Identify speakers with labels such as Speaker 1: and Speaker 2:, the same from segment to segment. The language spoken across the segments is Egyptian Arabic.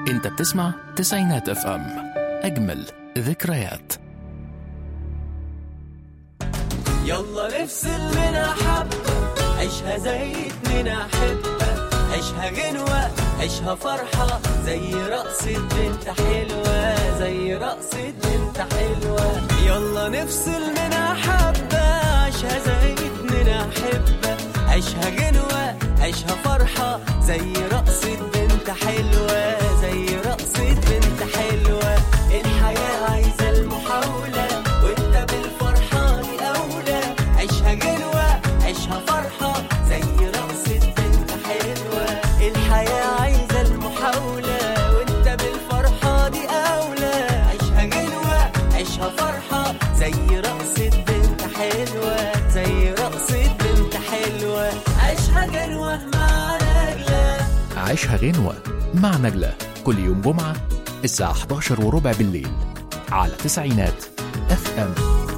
Speaker 1: انت بتسمع تسعينات اف ام اجمل ذكريات
Speaker 2: يلا نفصل منها حبة عيشها زي اتنين أحبة عيشها غنوة عيشها فرحة زي رقصة بنت حلوة زي رقصة بنت حلوة يلا نفصل منها حبة عيشها زي اتنين أحبة عيشها غنوة عيشها فرحة زي رقصة بنت حلوة زي رقصة بنت حلوة الحياة عايزة المحاولة وانت بالفرحة دي أولى عيشها غنوة عيشها فرحة زي رقصة بنت حلوة الحياة عايزة المحاولة وانت بالفرحة دي أولى عيشها غنوة عيشها فرحة زي رقصة بنت حلوة زي رقصة بنت حلوة عيشها غنوة مع نجلة
Speaker 1: عيشها غنوة مع نجلة كل يوم جمعة الساعة 11 وربع بالليل على تسعينات اف ام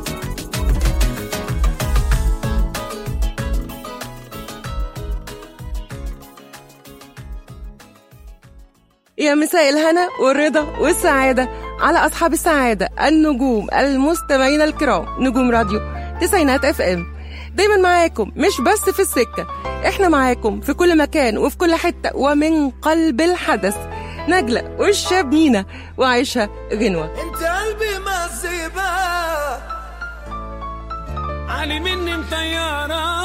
Speaker 3: يا مساء الهنا والرضا والسعادة على أصحاب السعادة النجوم المستمعين الكرام نجوم راديو تسعينات اف ام دايما معاكم مش بس في السكة احنا معاكم في كل مكان وفي كل حتة ومن قلب الحدث نجلة والشاب نينا وعيشها غنوة
Speaker 2: انت قلبي مزيبة
Speaker 4: علي مني مطيارة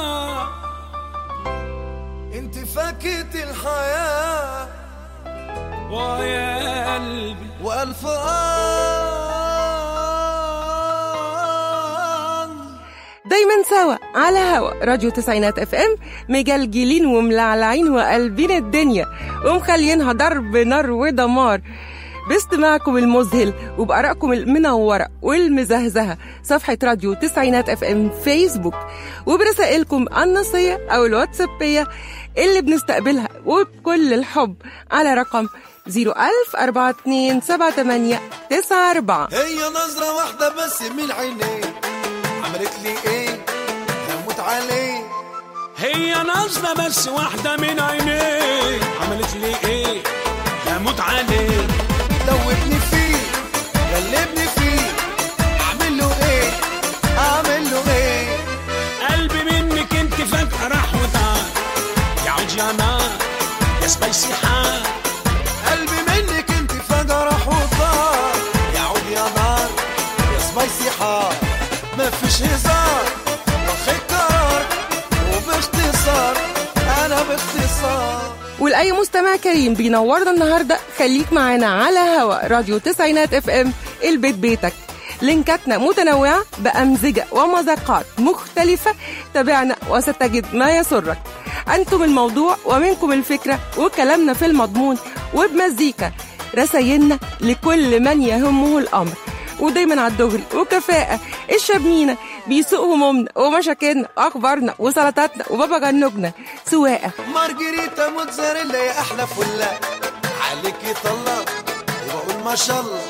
Speaker 2: انت فاكهة الحياة
Speaker 4: ويا قلبي
Speaker 2: وألف آه
Speaker 3: دايما سوا على هوا راديو تسعينات اف ام مجلجلين وملعلعين وقلبين الدنيا ومخلينها ضرب نار ودمار باستماعكم المذهل وبآرائكم المنورة والمزهزهة صفحة راديو تسعينات اف ام فيسبوك وبرسائلكم النصية أو الواتسابية اللي بنستقبلها وبكل الحب على رقم 010427894
Speaker 2: هي نظرة واحدة بس من عينيه عملت لي ايه هموت عليه
Speaker 4: هي نظرة بس واحدة من عينيه عملت لي ايه هموت عليه
Speaker 2: دوبني فيه غلبني فيه اعمل له ايه اعمل له ايه
Speaker 4: قلبي منك انت فجأة راح وطار يا عود يا نار يا سبايسي حار
Speaker 2: قلبي منك انت فجأة راح وطار يعود يا نار يا سبايسي حار مفيش هزار واخد قرار وباختصار انا باختصار
Speaker 3: ولأي مستمع كريم بينورنا النهاردة خليك معانا على هوا راديو تسعينات اف ام البيت بيتك لينكاتنا متنوعة بأمزجة ومذاقات مختلفة تابعنا وستجد ما يسرك أنتم الموضوع ومنكم الفكرة وكلامنا في المضمون وبمزيكا رسايلنا لكل من يهمه الأمر ودايما على الدغري وكفاءة الشبنينة بيسوق همومنا ومشاكلنا وأخبارنا وسلطاتنا وبابا جنوبنا سواقة
Speaker 2: مارجريتا موتزاريلا يا احلى فله عليكي طلع وبقول ما شاء الله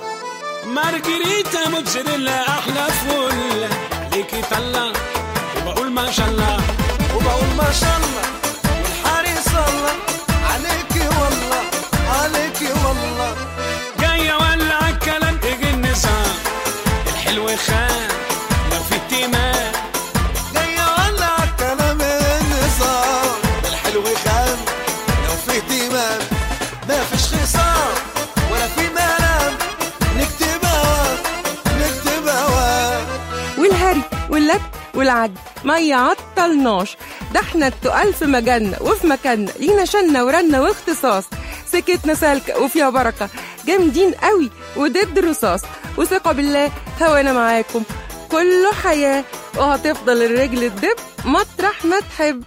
Speaker 4: مارجريتا موتزاريلا احلى فل ليكي طلع وبقول ما شاء الله
Speaker 2: وبقول ما شاء الله والحارس الله عليكي والله عليكي والله
Speaker 4: جاية ولا الكلام اجي النظام الحلو خان لو في اهتمام
Speaker 2: جاية ولا كلام النظام الحلو خام لو في اهتمام ما فيش خصام ولا في ملام نكتب هوا نكتب هوا
Speaker 3: والهري واللك والعج ما يعطلناش ده احنا التقال في مجالنا وفي مكاننا لينا شنة ورنة واختصاص سكتنا سالكة وفيها بركة جامدين قوي وضد الرصاص وثقة بالله هوانا معاكم كله حياة وهتفضل الرجل تدب مطرح ما تحب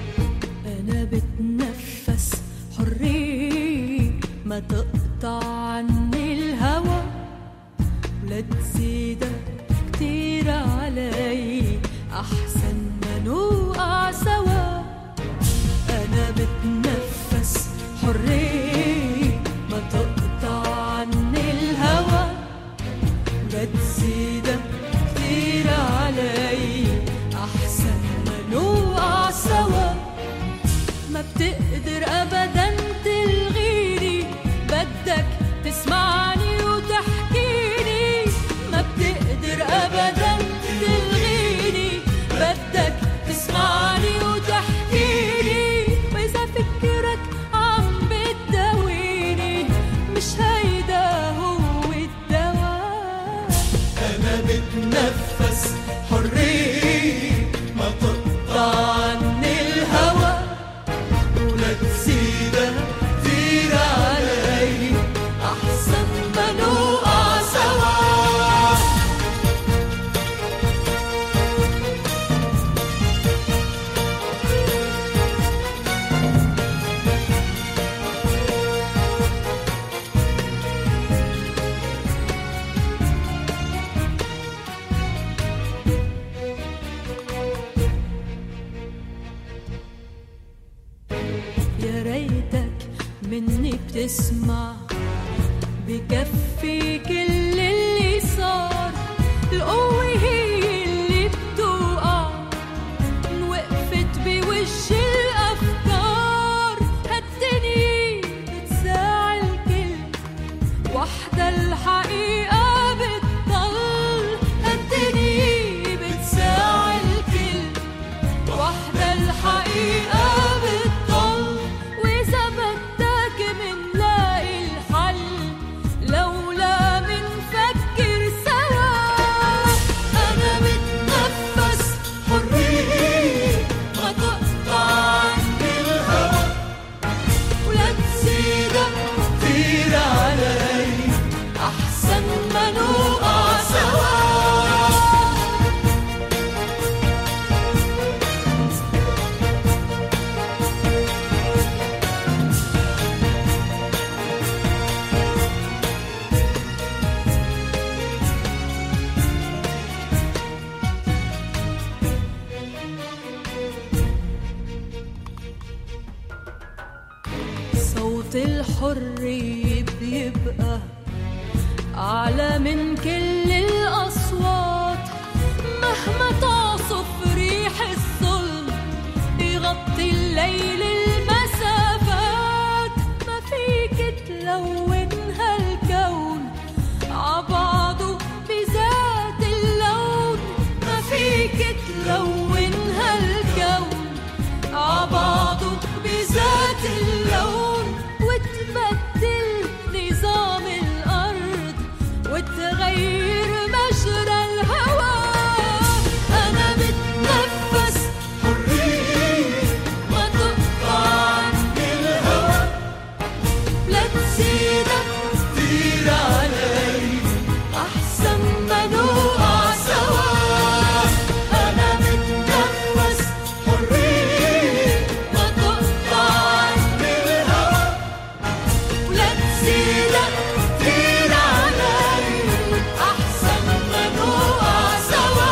Speaker 5: أنا بتنفس حرية ما تقطع عني الهوى ولا تزيدك كتير علي أحسن ما نوقع سوا أنا بتنفس حرية ما تقطع عني الهوى ولا تزيدك كتير علي أحسن ما نوقع سوا ما بتقدر ابدا تلغيني بدك يا ريتك مني بتسمع بكفي كل اللي صار القوة هي اللي بتوقع إن وقفت بوش الأفكار هالدنيا بتساعي الكل وحدة الحقيقة بتضل هالدنيا بتساعي الكل وحدة الحقيقة بتضل وإذا بدك منلاقي الحل لولا منفكر سوا أنا بتنفس حرية ما تقطع عني الهوى ولا تزيدك كتير علي أحسن ما نوقع سوا صوت الحرية بيبقى أعلى من كل الأصوات مهما تعصف ريح الظلم يغطي الليل المسافات ما فيك تلون هالكون عبعضه بذات اللون ما فيك تلون هالكون عبعضه بذات اللون وتبدل نظام الأرض وتغير مجرى الهوى أنا بتنفس حرية ما تقطع عني الهوى لا تزيدك كتير علي أحسن ما نوقع سوا أنا بتنفس حرية ما تقطع عني الهوى ولا تزيدك كتير علي أحسن ما نوقع سوا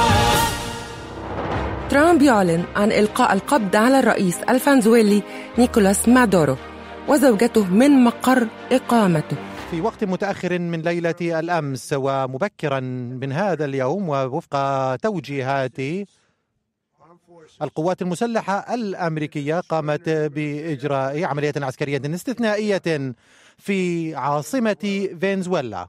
Speaker 3: ترامب يعلن عن إلقاء القبض على الرئيس الفنزويلي نيكولاس مادورو وزوجته من مقر إقامته
Speaker 6: في وقت متأخر من ليلة الأمس ومبكرا من هذا اليوم ووفق توجيهات القوات المسلحة الأمريكية قامت بإجراء عملية عسكرية استثنائية في عاصمة فنزويلا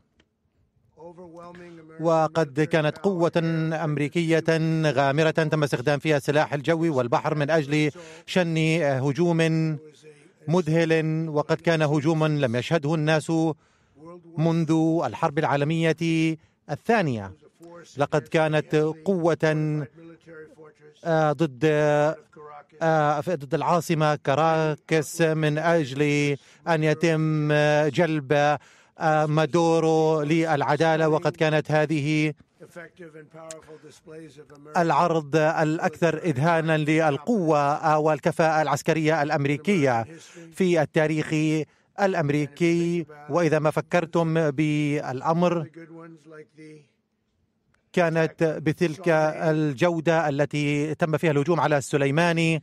Speaker 6: وقد كانت قوة أمريكية غامرة تم استخدام فيها السلاح الجوي والبحر من أجل شن هجوم مذهل وقد كان هجوما لم يشهده الناس منذ الحرب العالمية الثانية لقد كانت قوة آه، ضد آه، ضد العاصمة كراكس من أجل أن يتم آه، جلب آه، مادورو للعدالة وقد كانت هذه العرض الأكثر إذهانا للقوة والكفاءة العسكرية الأمريكية في التاريخ الأمريكي وإذا ما فكرتم بالأمر كانت بتلك الجودة التي تم فيها الهجوم على السليماني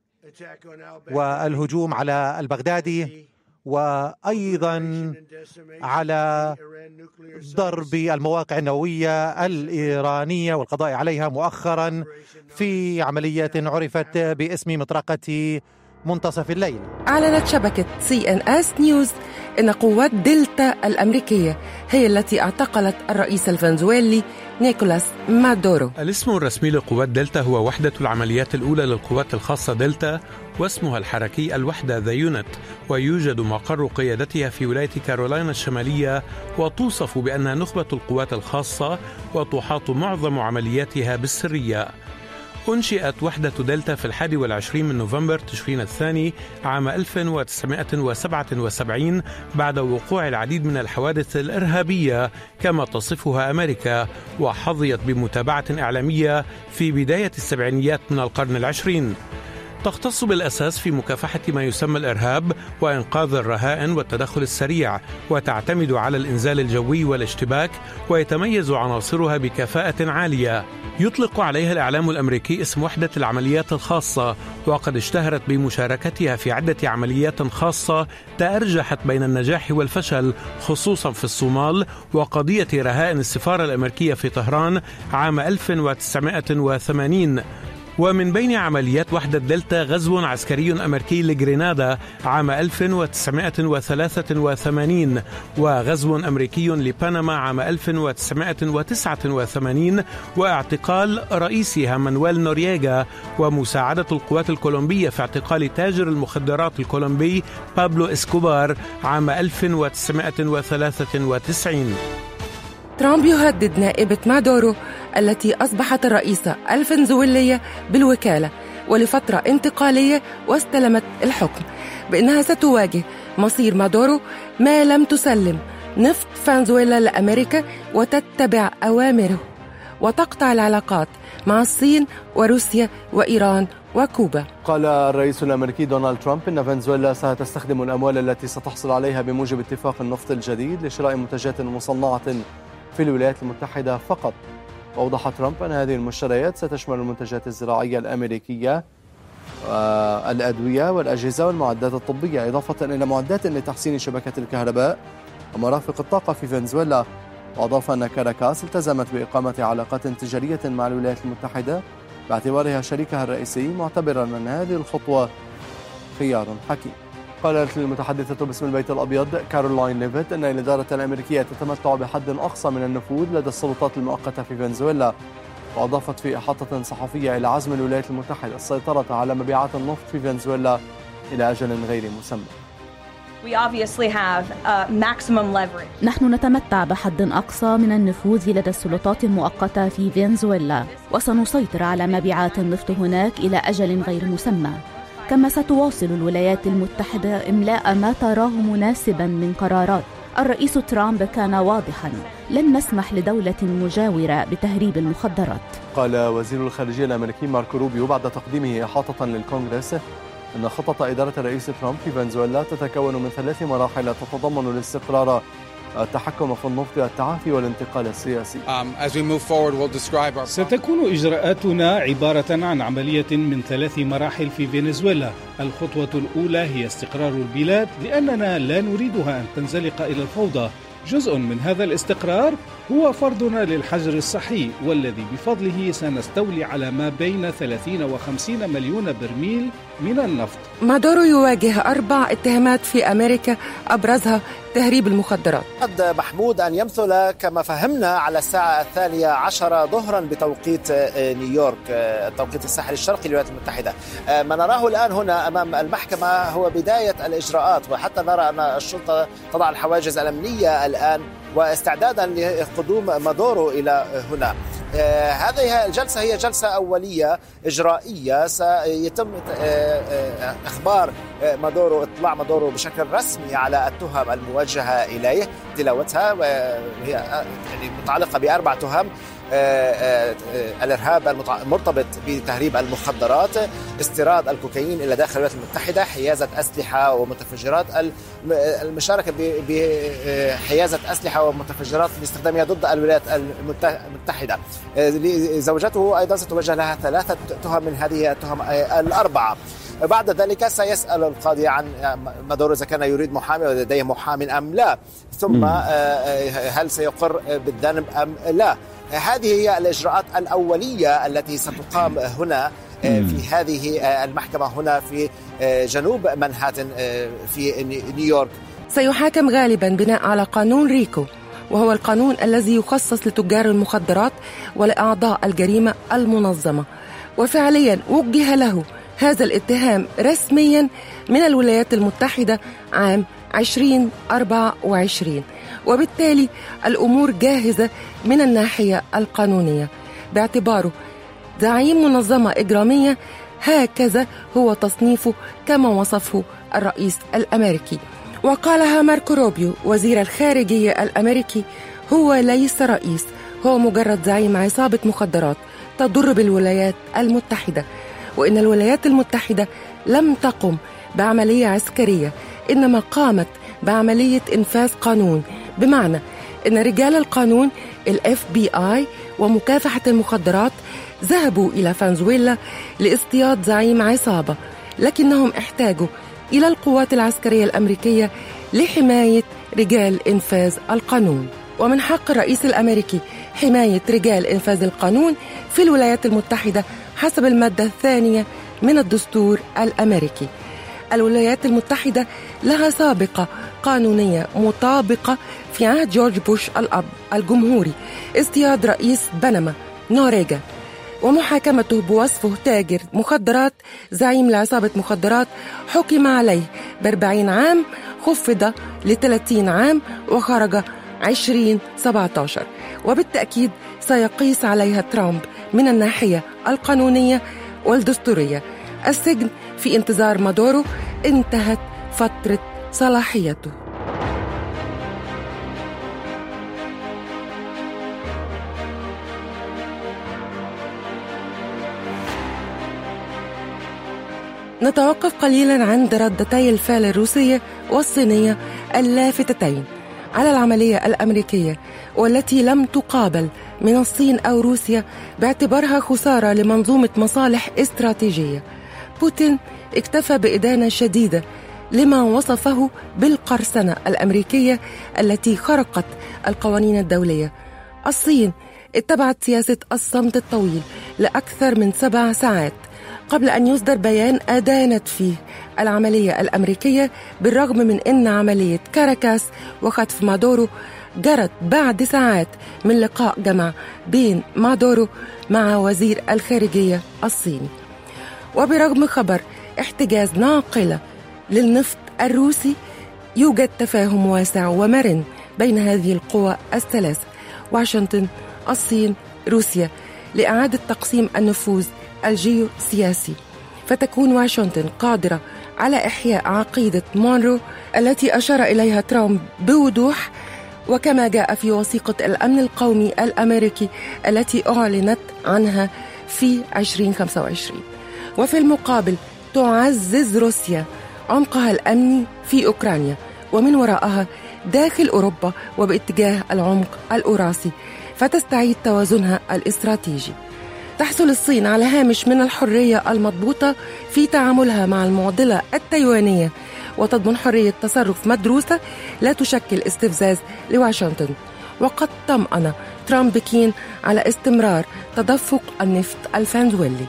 Speaker 6: والهجوم على البغدادي وأيضا على ضرب المواقع النووية الإيرانية والقضاء عليها مؤخرا في عملية عرفت باسم مطرقة منتصف الليل
Speaker 3: أعلنت شبكة سي إن إس نيوز أن قوات دلتا الأمريكية هي التي اعتقلت الرئيس الفنزويلي نيكولاس مادورو
Speaker 7: الاسم الرسمي لقوات دلتا هو وحدة العمليات الأولى للقوات الخاصة دلتا واسمها الحركي الوحدة ذا يونت ويوجد مقر قيادتها في ولاية كارولاينا الشمالية وتوصف بأنها نخبة القوات الخاصة وتحاط معظم عملياتها بالسرية أنشئت وحدة دلتا في الحادي والعشرين من نوفمبر تشرين الثاني عام 1977 بعد وقوع العديد من الحوادث الإرهابية كما تصفها أمريكا وحظيت بمتابعة إعلامية في بداية السبعينيات من القرن العشرين تختص بالاساس في مكافحه ما يسمى الارهاب وانقاذ الرهائن والتدخل السريع وتعتمد على الانزال الجوي والاشتباك ويتميز عناصرها بكفاءه عاليه يطلق عليها الاعلام الامريكي اسم وحده العمليات الخاصه وقد اشتهرت بمشاركتها في عده عمليات خاصه تارجحت بين النجاح والفشل خصوصا في الصومال وقضيه رهائن السفاره الامريكيه في طهران عام 1980 ومن بين عمليات وحدة دلتا غزو عسكري أمريكي لجرينادا عام 1983 وغزو أمريكي لبنما عام 1989 واعتقال رئيسها مانويل نورييغا ومساعدة القوات الكولومبية في اعتقال تاجر المخدرات الكولومبي بابلو إسكوبار عام 1993
Speaker 3: ترامب يهدد نائبة مادورو التي أصبحت الرئيسة الفنزويلية بالوكالة ولفترة انتقالية واستلمت الحكم بأنها ستواجه مصير مادورو ما لم تسلم نفط فنزويلا لأمريكا وتتبع أوامره وتقطع العلاقات مع الصين وروسيا وإيران وكوبا
Speaker 8: قال الرئيس الامريكي دونالد ترامب ان فنزويلا ستستخدم الاموال التي ستحصل عليها بموجب اتفاق النفط الجديد لشراء منتجات مصنعه في الولايات المتحده فقط وأوضح ترامب أن هذه المشتريات ستشمل المنتجات الزراعية الأمريكية الأدوية والأجهزة والمعدات الطبية إضافة إلى معدات لتحسين شبكة الكهرباء ومرافق الطاقة في فنزويلا وأضاف أن كاراكاس التزمت بإقامة علاقات تجارية مع الولايات المتحدة باعتبارها شريكها الرئيسي معتبرا أن هذه الخطوة خيار حكيم قالت المتحدثة باسم البيت الأبيض كارولاين ليفيت أن الإدارة الأمريكية تتمتع بحد أقصى من النفوذ لدى السلطات المؤقتة في فنزويلا وأضافت في إحاطة صحفية إلى عزم الولايات المتحدة السيطرة على مبيعات النفط في فنزويلا إلى أجل غير مسمى
Speaker 9: We obviously have uh, maximum leverage.
Speaker 10: نحن نتمتع بحد أقصى من النفوذ لدى السلطات المؤقتة في فنزويلا وسنسيطر على مبيعات النفط هناك إلى أجل غير مسمى كما ستواصل الولايات المتحدة إملاء ما تراه مناسبا من قرارات الرئيس ترامب كان واضحا لن نسمح لدولة مجاورة بتهريب المخدرات
Speaker 8: قال وزير الخارجية الأمريكي ماركو روبيو بعد تقديمه إحاطة للكونغرس أن خطة إدارة الرئيس ترامب في فنزويلا تتكون من ثلاث مراحل تتضمن الاستقرار التحكم في النفط التعافي والانتقال السياسي
Speaker 11: um, ستكون إجراءاتنا عبارة عن عملية من ثلاث مراحل في فنزويلا الخطوة الأولى هي استقرار البلاد لأننا لا نريدها أن تنزلق إلى الفوضى جزء من هذا الاستقرار هو فرضنا للحجر الصحي والذي بفضله سنستولي على ما بين 30 و 50 مليون برميل من النفط
Speaker 3: مادورو يواجه أربع اتهامات في أمريكا أبرزها تهريب المخدرات
Speaker 12: قد محمود أن يمثل كما فهمنا على الساعة الثانية عشر ظهرا بتوقيت نيويورك توقيت الساحل الشرقي للولايات المتحدة ما نراه الآن هنا أمام المحكمة هو بداية الإجراءات وحتى نرى أن الشرطة تضع الحواجز الأمنية الآن واستعدادا لقدوم مادورو الى هنا آه هذه الجلسه هي جلسه اوليه اجرائيه سيتم آه اخبار مادورو اطلاع مادورو بشكل رسمي على التهم الموجهه اليه تلاوتها وهي يعني متعلقه باربع تهم الارهاب المرتبط بتهريب المخدرات استيراد الكوكايين الى داخل الولايات المتحده حيازه اسلحه ومتفجرات المشاركه بحيازه اسلحه ومتفجرات لاستخدامها ضد الولايات المتحده زوجته ايضا ستوجه لها ثلاثه تهم من هذه التهم الاربعه بعد ذلك سيسأل القاضي عن مادورو إذا كان يريد محامي ولديه محام أم لا ثم هل سيقر بالذنب أم لا هذه هي الإجراءات الأولية التي ستقام هنا في هذه المحكمة هنا في جنوب منهاتن في نيويورك
Speaker 3: سيحاكم غالبا بناء على قانون ريكو وهو القانون الذي يخصص لتجار المخدرات ولأعضاء الجريمة المنظمة وفعليا وجه له هذا الاتهام رسميا من الولايات المتحدة عام 2024 وبالتالي الأمور جاهزة من الناحية القانونية باعتباره زعيم منظمة إجرامية هكذا هو تصنيفه كما وصفه الرئيس الأمريكي وقالها ماركو روبيو وزير الخارجية الأمريكي هو ليس رئيس هو مجرد زعيم عصابة مخدرات تضر بالولايات المتحدة وإن الولايات المتحدة لم تقم بعملية عسكرية إنما قامت بعملية إنفاذ قانون بمعنى إن رجال القانون الاف بي اي ومكافحة المخدرات ذهبوا إلى فنزويلا لاصطياد زعيم عصابة لكنهم احتاجوا إلى القوات العسكرية الأمريكية لحماية رجال إنفاذ القانون ومن حق الرئيس الأمريكي حماية رجال إنفاذ القانون في الولايات المتحدة حسب المادة الثانية من الدستور الأمريكي الولايات المتحدة لها سابقة قانونية مطابقة في عهد جورج بوش الأب الجمهوري اصطياد رئيس بنما نوريجا ومحاكمته بوصفه تاجر مخدرات زعيم لعصابة مخدرات حكم عليه بأربعين عام خفض لثلاثين عام وخرج عشرين سبعة عشر وبالتأكيد سيقيس عليها ترامب من الناحية القانونية والدستورية السجن في انتظار مادورو انتهت فترة صلاحيته نتوقف قليلا عند ردتي الفعل الروسية والصينية اللافتتين على العملية الأمريكية والتي لم تقابل من الصين أو روسيا باعتبارها خسارة لمنظومة مصالح استراتيجية بوتين اكتفى بإدانة شديدة لما وصفه بالقرصنة الأمريكية التي خرقت القوانين الدولية الصين اتبعت سياسة الصمت الطويل لأكثر من سبع ساعات قبل أن يصدر بيان أدانت فيه العملية الأمريكية بالرغم من أن عملية كاراكاس وخطف مادورو جرت بعد ساعات من لقاء جمع بين مادورو مع وزير الخارجية الصيني وبرغم خبر احتجاز ناقلة للنفط الروسي يوجد تفاهم واسع ومرن بين هذه القوى الثلاث واشنطن الصين روسيا لإعادة تقسيم النفوذ الجيوسياسي فتكون واشنطن قادرة على إحياء عقيدة مونرو التي أشار إليها ترامب بوضوح وكما جاء في وثيقة الأمن القومي الأمريكي التي أعلنت عنها في 2025 وفي المقابل تعزز روسيا عمقها الأمني في أوكرانيا ومن وراءها داخل أوروبا وباتجاه العمق الأوراسي فتستعيد توازنها الاستراتيجي تحصل الصين على هامش من الحرية المضبوطة في تعاملها مع المعضلة التايوانية وتضمن حرية تصرف مدروسة لا تشكل استفزاز لواشنطن وقد طمأن ترامب بكين على استمرار تدفق النفط الفنزويلي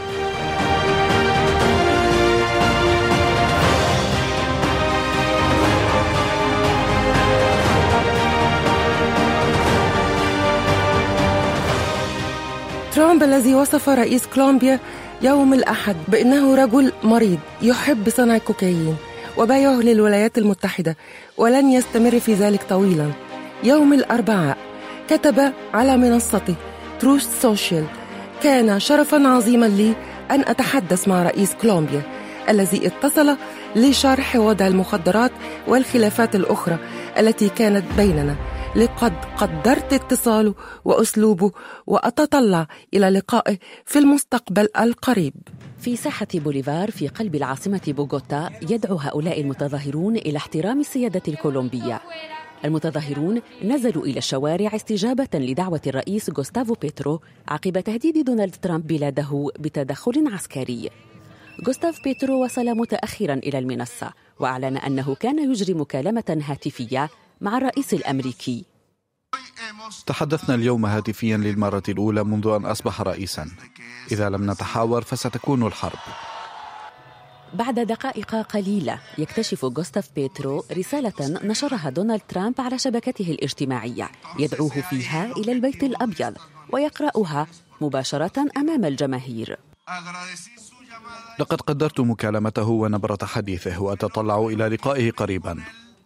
Speaker 3: ترامب الذي وصف رئيس كولومبيا يوم الأحد بأنه رجل مريض يحب صنع الكوكايين وبايعه للولايات المتحدة ولن يستمر في ذلك طويلا يوم الأربعاء كتب على منصته تروش سوشيال كان شرفا عظيما لي أن أتحدث مع رئيس كولومبيا الذي اتصل لشرح وضع المخدرات والخلافات الأخرى التي كانت بيننا لقد قدرت اتصاله واسلوبه واتطلع الى لقائه في المستقبل القريب
Speaker 13: في ساحة بوليفار في قلب العاصمة بوغوتا يدعو هؤلاء المتظاهرون إلى احترام السيادة الكولومبية المتظاهرون نزلوا إلى الشوارع استجابة لدعوة الرئيس غوستافو بيترو عقب تهديد دونالد ترامب بلاده بتدخل عسكري غوستاف بيترو وصل متأخرا إلى المنصة وأعلن أنه كان يجري مكالمة هاتفية مع الرئيس الامريكي
Speaker 14: تحدثنا اليوم هاتفيا للمره الاولى منذ ان اصبح رئيسا اذا لم نتحاور فستكون الحرب
Speaker 13: بعد دقائق قليلة يكتشف غوستاف بيترو رسالة نشرها دونالد ترامب على شبكته الاجتماعية يدعوه فيها إلى البيت الأبيض ويقرأها مباشرة أمام الجماهير
Speaker 14: لقد قدرت مكالمته ونبرة حديثه وأتطلع إلى لقائه قريبا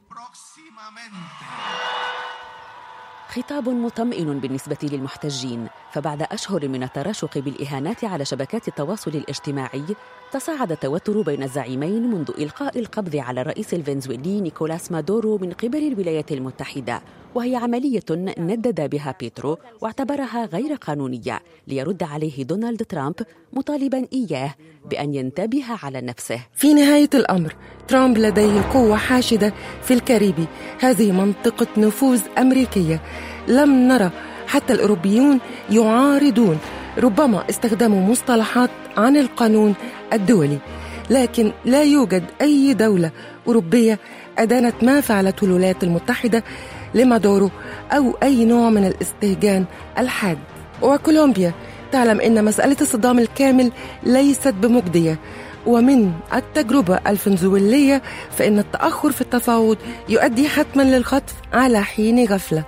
Speaker 13: خطاب مطمئن بالنسبة للمحتجين فبعد أشهر من التراشق بالإهانات على شبكات التواصل الاجتماعي تصاعد التوتر بين الزعيمين منذ إلقاء القبض على الرئيس الفنزويلي نيكولاس مادورو من قبل الولايات المتحدة وهي عملية ندد بها بيترو واعتبرها غير قانونية ليرد عليه دونالد ترامب مطالبا إياه بأن ينتبه على نفسه
Speaker 3: في نهاية الأمر ترامب لديه قوة حاشدة في الكاريبي هذه منطقة نفوذ أمريكية لم نرى حتى الأوروبيون يعارضون ربما استخدموا مصطلحات عن القانون الدولي لكن لا يوجد أي دولة أوروبية أدانت ما فعلته الولايات المتحدة لمادورو أو أي نوع من الاستهجان الحاد وكولومبيا تعلم أن مسألة الصدام الكامل ليست بمجدية ومن التجربة الفنزويلية فإن التأخر في التفاوض يؤدي حتما للخطف على حين غفلة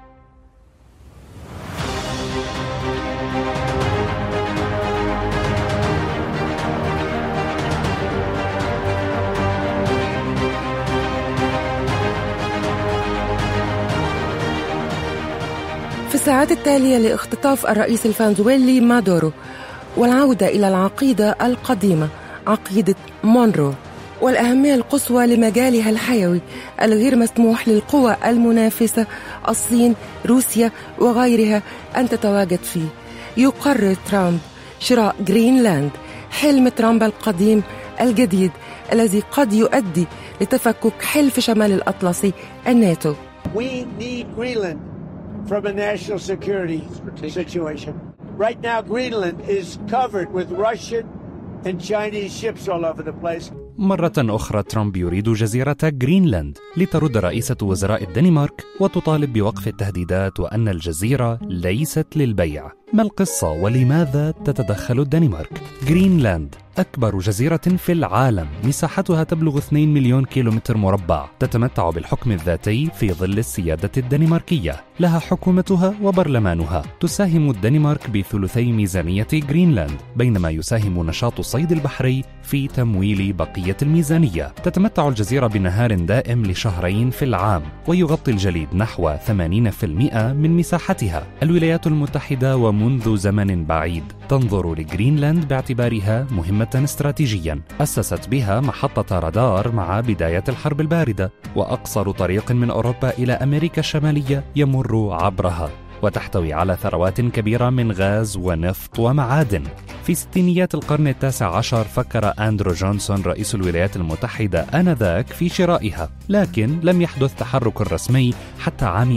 Speaker 3: في الساعات التالية لاختطاف الرئيس الفنزويلي مادورو والعودة إلى العقيدة القديمة عقيدة مونرو والأهمية القصوى لمجالها الحيوي الغير مسموح للقوى المنافسة الصين روسيا وغيرها أن تتواجد فيه يقرر ترامب شراء جرينلاند حلم ترامب القديم الجديد الذي قد يؤدي لتفكك حلف شمال الأطلسي الناتو
Speaker 15: We need Greenland from a national security situation. Right now, Greenland is covered with Russian and Chinese ships all over the place.
Speaker 16: مرة أخرى ترامب يريد جزيرة جرينلاند لترد رئيسة وزراء الدنمارك وتطالب بوقف التهديدات وأن الجزيرة ليست للبيع ما القصة ولماذا تتدخل الدنمارك؟ جرينلاند أكبر جزيرة في العالم مساحتها تبلغ 2 مليون كيلومتر مربع تتمتع بالحكم الذاتي في ظل السيادة الدنماركية لها حكومتها وبرلمانها تساهم الدنمارك بثلثي ميزانية جرينلاند بينما يساهم نشاط الصيد البحري في تمويل بقية الميزانية تتمتع الجزيرة بنهار دائم لشهرين في العام ويغطي الجليد نحو 80% من مساحتها الولايات المتحدة ومنذ زمن بعيد تنظر لجرينلاند باعتبارها مهمة استراتيجيا أسست بها محطة رادار مع بداية الحرب الباردة وأقصر طريق من أوروبا إلى أمريكا الشمالية يمر عبرها وتحتوي على ثروات كبيرة من غاز ونفط ومعادن في ستينيات القرن التاسع عشر فكر أندرو جونسون رئيس الولايات المتحدة آنذاك في شرائها لكن لم يحدث تحرك رسمي حتى عام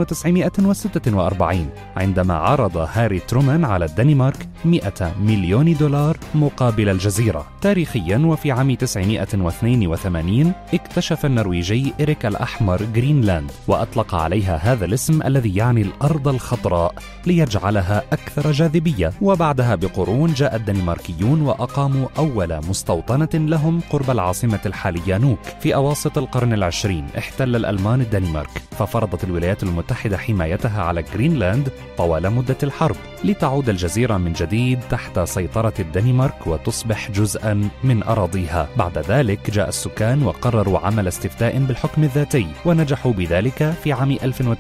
Speaker 16: 1946 عندما عرض هاري ترومان على الدنمارك 100 مليون دولار مقابل الجزيرة تاريخيا وفي عام 982 اكتشف النرويجي إريك الأحمر جرينلاند وأطلق عليها هذا الاسم الذي يعني الأرض الخضراء ليجعلها أكثر جاذبية وبعدها بقرون جاء الدنماركيون وأقاموا أول مستوطنة لهم قرب العاصمة الحالية نوك في أواسط القرن العشرين احتل الألمان الدنمارك ففرضت الولايات المتحدة حمايتها على جرينلاند طوال مدة الحرب لتعود الجزيرة من جديد تحت سيطرة الدنمارك وتصبح جزءا من أراضيها بعد ذلك جاء السكان وقرروا عمل استفتاء بالحكم الذاتي ونجحوا بذلك في عام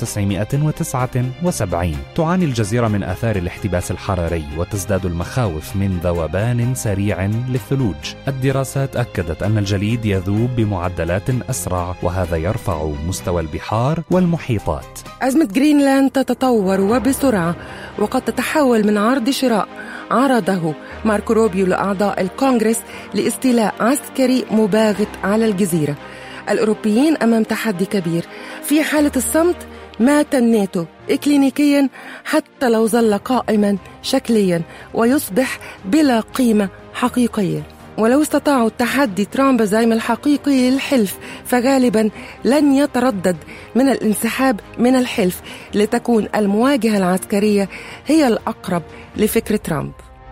Speaker 16: 1979 تعاني الجزيرة من آثار الاحتباس الحراري وتزداد المخاوف من ذوبان سريع للثلوج الدراسات أكدت أن الجليد يذوب بمعدلات أسرع وهذا يرفع مستوى البحار والمحيطات
Speaker 3: أزمة جرينلاند تتطور وبسرعة وقد تتحول من عرض شراء عرضه ماركو روبيو لأعضاء الكونغرس لاستيلاء عسكري مباغت على الجزيرة الأوروبيين أمام تحدي كبير في حالة الصمت مات الناتو إكلينيكيا حتى لو ظل قائما شكليا ويصبح بلا قيمة حقيقية ولو استطاعوا التحدي ترامب الزعيم الحقيقي للحلف فغالبا لن يتردد من الانسحاب من الحلف لتكون المواجهة العسكرية هي الأقرب لفكر ترامب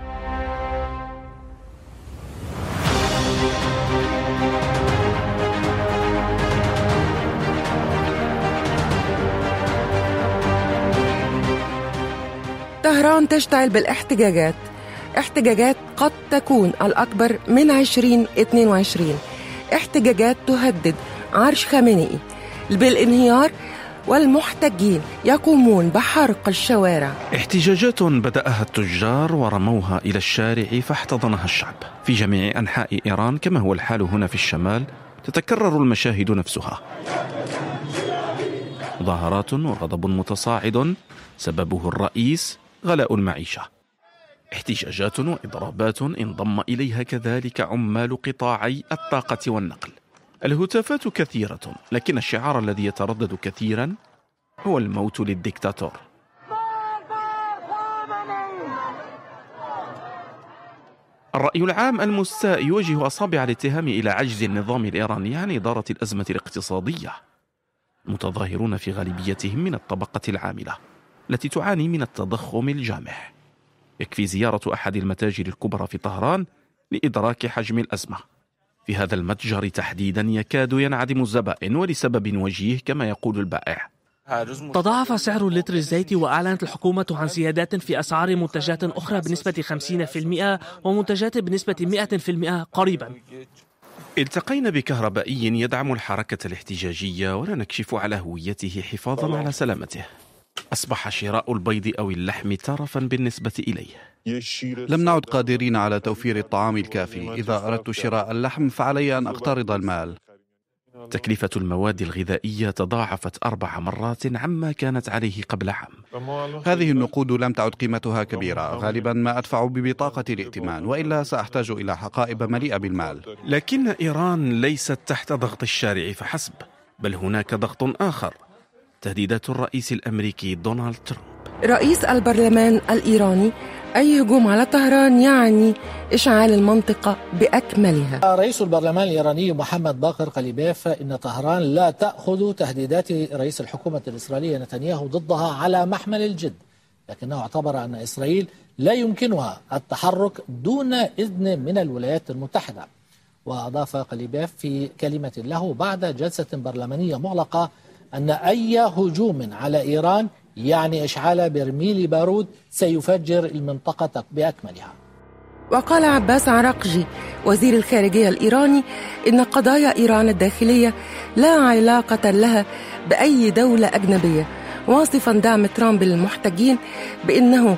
Speaker 3: طهران تشتعل بالاحتجاجات احتجاجات قد تكون الأكبر من 2022 احتجاجات تهدد عرش خامنئي بالانهيار والمحتجين يقومون بحرق الشوارع
Speaker 17: احتجاجات بدأها التجار ورموها إلى الشارع فاحتضنها الشعب في جميع أنحاء إيران كما هو الحال هنا في الشمال تتكرر المشاهد نفسها مظاهرات وغضب متصاعد سببه الرئيس غلاء المعيشة احتجاجات وإضرابات انضم إليها كذلك عمال قطاعي الطاقة والنقل الهتافات كثيرة لكن الشعار الذي يتردد كثيرا هو الموت للديكتاتور الرأي العام المستاء يوجه أصابع الاتهام إلى عجز النظام الإيراني عن إدارة الأزمة الاقتصادية المتظاهرون في غالبيتهم من الطبقة العاملة التي تعاني من التضخم الجامح يكفي زيارة أحد المتاجر الكبرى في طهران لإدراك حجم الأزمة في هذا المتجر تحديدا يكاد ينعدم الزبائن ولسبب وجيه كما يقول البائع
Speaker 18: تضاعف سعر لتر الزيت وأعلنت الحكومة عن زيادات في أسعار منتجات أخرى بنسبة 50% ومنتجات بنسبة 100% قريبا
Speaker 17: التقينا بكهربائي يدعم الحركة الاحتجاجية ولا نكشف على هويته حفاظا على سلامته أصبح شراء البيض أو اللحم ترفا بالنسبة إليه
Speaker 14: لم نعد قادرين على توفير الطعام الكافي إذا أردت شراء اللحم فعلي أن أقترض المال
Speaker 17: تكلفة المواد الغذائية تضاعفت أربع مرات عما كانت عليه قبل عام
Speaker 14: هذه النقود لم تعد قيمتها كبيرة غالبا ما أدفع ببطاقة الائتمان وإلا سأحتاج إلى حقائب مليئة بالمال
Speaker 17: لكن إيران ليست تحت ضغط الشارع فحسب بل هناك ضغط آخر تهديدات الرئيس الأمريكي دونالد ترامب
Speaker 3: رئيس البرلمان الإيراني أي هجوم على طهران يعني إشعال المنطقة بأكملها
Speaker 19: رئيس البرلمان الإيراني محمد باقر قليباف إن طهران لا تأخذ تهديدات رئيس الحكومة الإسرائيلية نتنياهو ضدها على محمل الجد لكنه اعتبر أن إسرائيل لا يمكنها التحرك دون إذن من الولايات المتحدة وأضاف قليباف في كلمة له بعد جلسة برلمانية مغلقة أن أي هجوم على إيران يعني إشعال برميل بارود سيفجر المنطقة بأكملها
Speaker 3: وقال عباس عراقجي وزير الخارجية الإيراني إن قضايا إيران الداخلية لا علاقة لها بأي دولة أجنبية واصفا دعم ترامب للمحتجين بأنه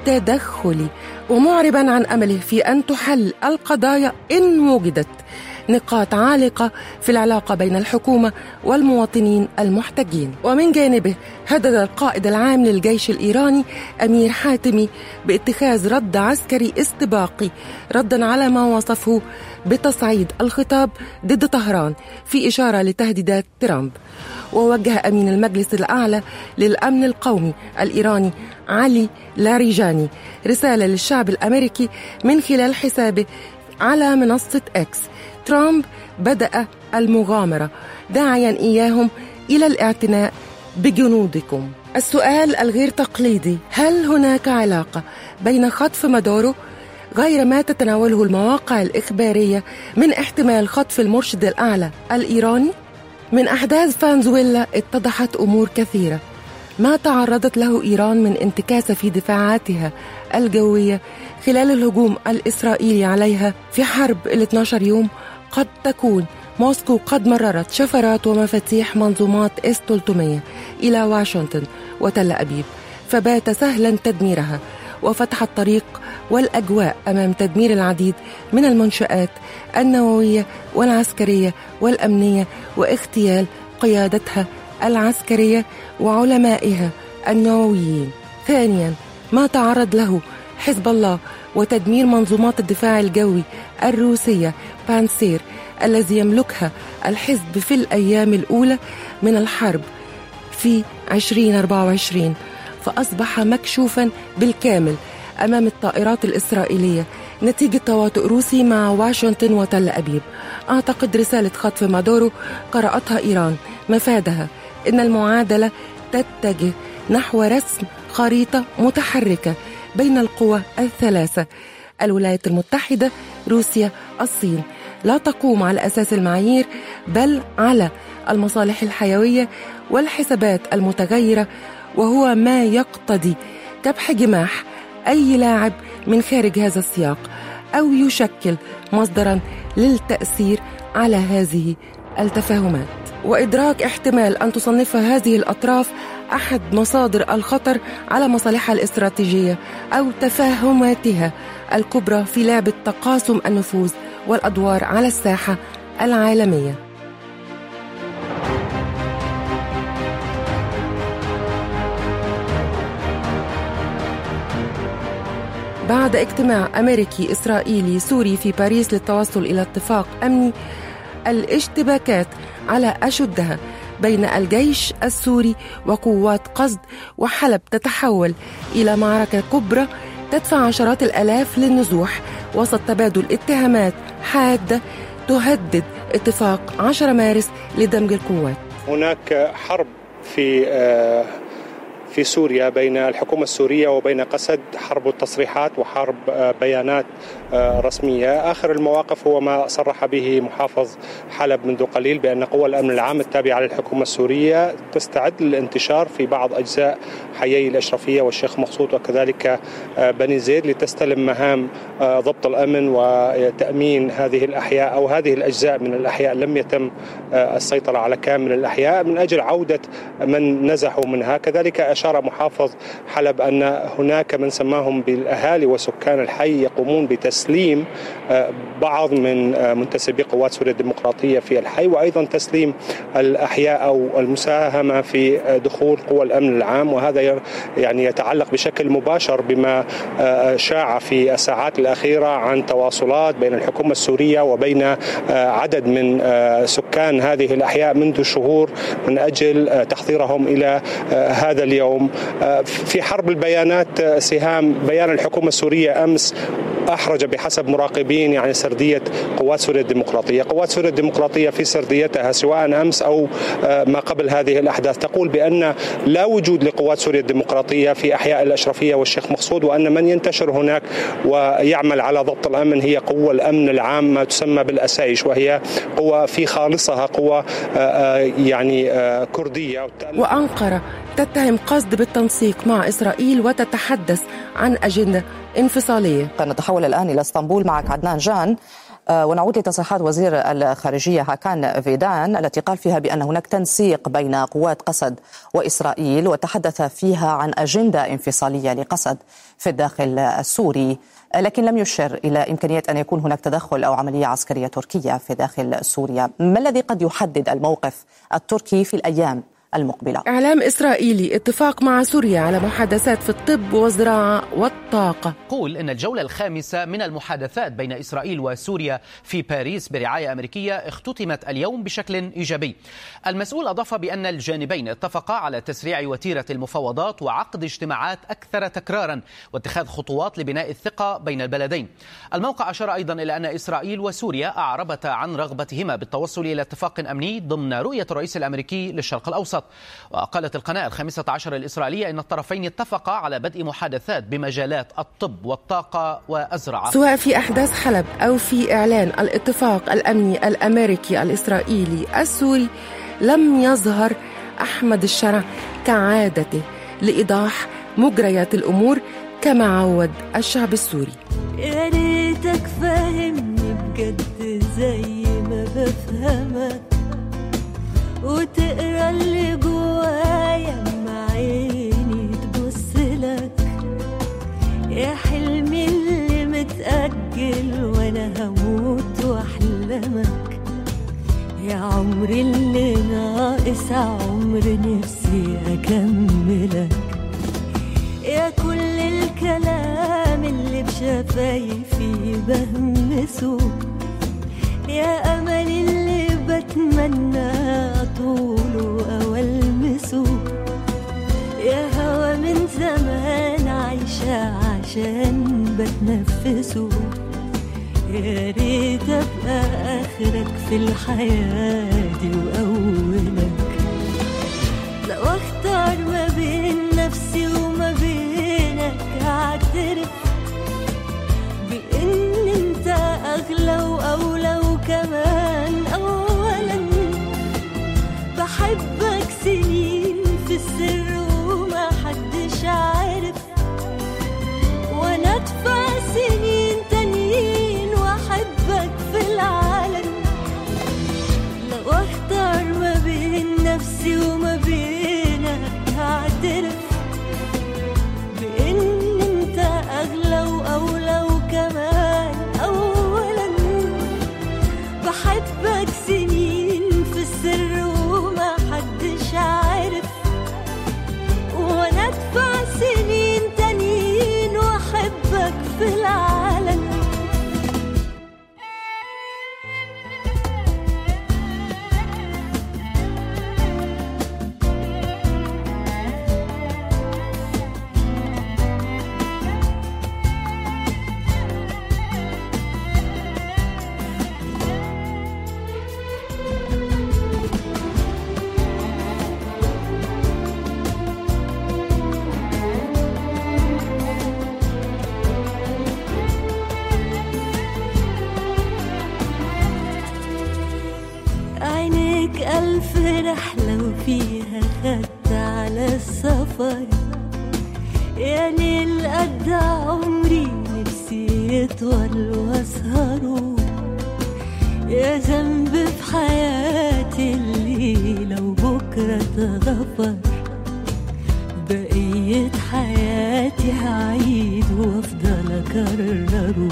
Speaker 3: تدخلي ومعربا عن أمله في أن تحل القضايا إن وجدت نقاط عالقة في العلاقة بين الحكومة والمواطنين المحتجين ومن جانبه هدد القائد العام للجيش الإيراني أمير حاتمي باتخاذ رد عسكري استباقي ردا على ما وصفه بتصعيد الخطاب ضد طهران في إشارة لتهديدات ترامب ووجه أمين المجلس الأعلى للأمن القومي الإيراني علي لاريجاني رسالة للشعب الأمريكي من خلال حسابه على منصة إكس ترامب بدأ المغامرة داعيا إياهم إلى الاعتناء بجنودكم السؤال الغير تقليدي هل هناك علاقة بين خطف مادورو غير ما تتناوله المواقع الإخبارية من احتمال خطف المرشد الأعلى الإيراني؟ من أحداث فنزويلا اتضحت أمور كثيرة ما تعرضت له إيران من انتكاسة في دفاعاتها الجوية خلال الهجوم الإسرائيلي عليها في حرب ال 12 يوم قد تكون موسكو قد مررت شفرات ومفاتيح منظومات اس 300 إلى واشنطن وتل أبيب فبات سهلا تدميرها وفتح الطريق والأجواء أمام تدمير العديد من المنشآت النووية والعسكرية والأمنية واغتيال قيادتها العسكرية وعلمائها النوويين ثانيا ما تعرض له حزب الله وتدمير منظومات الدفاع الجوي الروسية بانسير الذي يملكها الحزب في الأيام الأولى من الحرب في 2024 فأصبح مكشوفا بالكامل أمام الطائرات الإسرائيلية نتيجة تواطؤ روسي مع واشنطن وتل أبيب أعتقد رسالة خطف مادورو قرأتها إيران مفادها إن المعادلة تتجه نحو رسم خريطة متحركة بين القوى الثلاثة الولايات المتحدة روسيا الصين لا تقوم على أساس المعايير بل على المصالح الحيوية والحسابات المتغيرة وهو ما يقتضي كبح جماح أي لاعب من خارج هذا السياق أو يشكل مصدرا للتأثير على هذه التفاهمات وإدراك احتمال أن تصنف هذه الأطراف أحد مصادر الخطر على مصالحها الاستراتيجية أو تفاهماتها الكبرى في لعبة تقاسم النفوذ والأدوار على الساحة العالمية بعد اجتماع أمريكي إسرائيلي سوري في باريس للتوصل إلى اتفاق أمني الاشتباكات على أشدها بين الجيش السوري وقوات قصد وحلب تتحول إلى معركة كبرى تدفع عشرات الآلاف للنزوح وسط تبادل اتهامات حادة تهدد اتفاق 10 مارس لدمج القوات
Speaker 20: هناك حرب في آه، في سوريا بين الحكومة السورية وبين قسد حرب التصريحات وحرب آه، بيانات آه، رسمية آخر المواقف هو ما صرح به محافظ حلب منذ قليل بأن قوى الأمن العام التابعة للحكومة السورية تستعد للانتشار في بعض أجزاء حيي الأشرفية والشيخ مقصود وكذلك آه، بني زيد لتستلم مهام آه، ضبط الأمن وتأمين هذه الأحياء أو هذه الأجزاء من الأحياء لم يتم آه، السيطرة على كامل الأحياء من أجل عودة من نزحوا منها كذلك أشار محافظ حلب أن هناك من سماهم بالأهالي وسكان الحي يقومون بتسليم آه، بعض من آه، منتسبي قوات سوريا الديمقراطية في الحي وأيضا تسليم الأحياء أو المساهمة في آه، دخول قوى الأمن العام وهذا ير- يعني يتعلق بشكل مباشر بما آه، شاع في الساعات الأخيرة عن تواصلات بين الحكومة السورية وبين آه، عدد من آه، سكان هذه الأحياء منذ شهور من أجل آه، تحضيرهم إلى آه، هذا اليوم آه، في حرب البيانات آه، سهام بيان الحكومة السورية أمس أحرج بحسب مراقبين يعني سردية قوات سوريا الديمقراطية قوات سوريا الديمقراطية في سرديتها سواء أمس أو آه، ما قبل هذه الأحداث تقول بأن لا وجود لقوات سوريا الديمقراطية في أحياء الأشرفية والشيخ مقصود وأن من ينتشر هناك ويعمل على ضبط الأمن هي قوة الأمن العام ما تسمى بالأسايش وهي قوة في خالصها قوة آه، آه، يعني آه، كردية
Speaker 3: وأنقرة تتهم قصد بالتنسيق مع إسرائيل وتتحدث عن أجندة انفصالية
Speaker 21: نتحول الآن إلى اسطنبول معك عدنان جان آه، ونعود لتصريحات وزير الخارجية هاكان فيدان التي قال فيها بأن هناك تنسيق بين قوات قسد وإسرائيل وتحدث فيها عن أجندة انفصالية لقسد في الداخل السوري آه، لكن لم يشر إلى إمكانية أن يكون هناك تدخل أو عملية عسكرية تركية في داخل سوريا ما الذي قد يحدد الموقف التركي في الأيام المقبلة
Speaker 3: إعلام إسرائيلي اتفاق مع سوريا على محادثات في الطب والزراعة والطاقة
Speaker 22: يقول ان الجوله الخامسه من المحادثات بين اسرائيل وسوريا في باريس برعايه امريكيه اختتمت اليوم بشكل ايجابي. المسؤول اضاف بان الجانبين اتفقا على تسريع وتيره المفاوضات وعقد اجتماعات اكثر تكرارا واتخاذ خطوات لبناء الثقه بين البلدين. الموقع اشار ايضا الى ان اسرائيل وسوريا اعربتا عن رغبتهما بالتوصل الى اتفاق امني ضمن رؤيه الرئيس الامريكي للشرق الاوسط. وقالت القناه الخامسه عشر الاسرائيليه ان الطرفين اتفقا على بدء محادثات بمجالات الطب والطاقه والزراعه.
Speaker 3: سواء في أحداث حلب أو في إعلان الاتفاق الأمني الأمريكي الإسرائيلي السوري لم يظهر أحمد الشرع كعادته لإيضاح مجريات الأمور كما عود الشعب السوري
Speaker 5: يا ريتك فاهمني بجد زي ما بفهمك وتقرا اللي جوايا مع عيني تبص لك يا حلمي اللي متأجل وانا هموت واحلمك يا عمري اللي ناقص عمر نفسي اكملك يا كل الكلام اللي بشفايفي بهمسه يا أمل اللي بتمنى أطوله أو ألمسه يا هوا من زمان عايشة عشان بتنفسه يا ريت أبقى آخرك في الحياة دي وأولك لو أختار ما بين نفسي وما بينك أعترف بإن أنت أغلى وأولى وكمان أولا بحبك سنين في السر وما حدش عارف وأنا أدفع سنين تانيين وأحبك في العالم لو أختار ما بين نفسي وما بينك هعترف بإن أنت أغلى وأولى وكمان أولا بحبك سنين في السر وما حدش عارف وأنا أدفع سنين تانيين وأحبك في عينيك ألف رحلة وفيها خدت على السفر يا ليل قد عمري نفسي يطول واسهره يا ذنب في حياتي اللي لو بكرة اتغفر بقية حياتي هعيد وافضل اكرره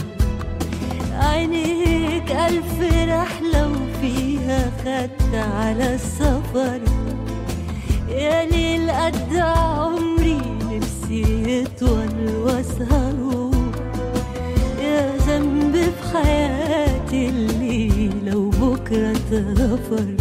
Speaker 5: عينيك ألف رحلة وفيها خدت على السفر يا ليل قد عمري نفسي يطول واسهره يا ذنب في حياتي اللي لو بكرة اتغفر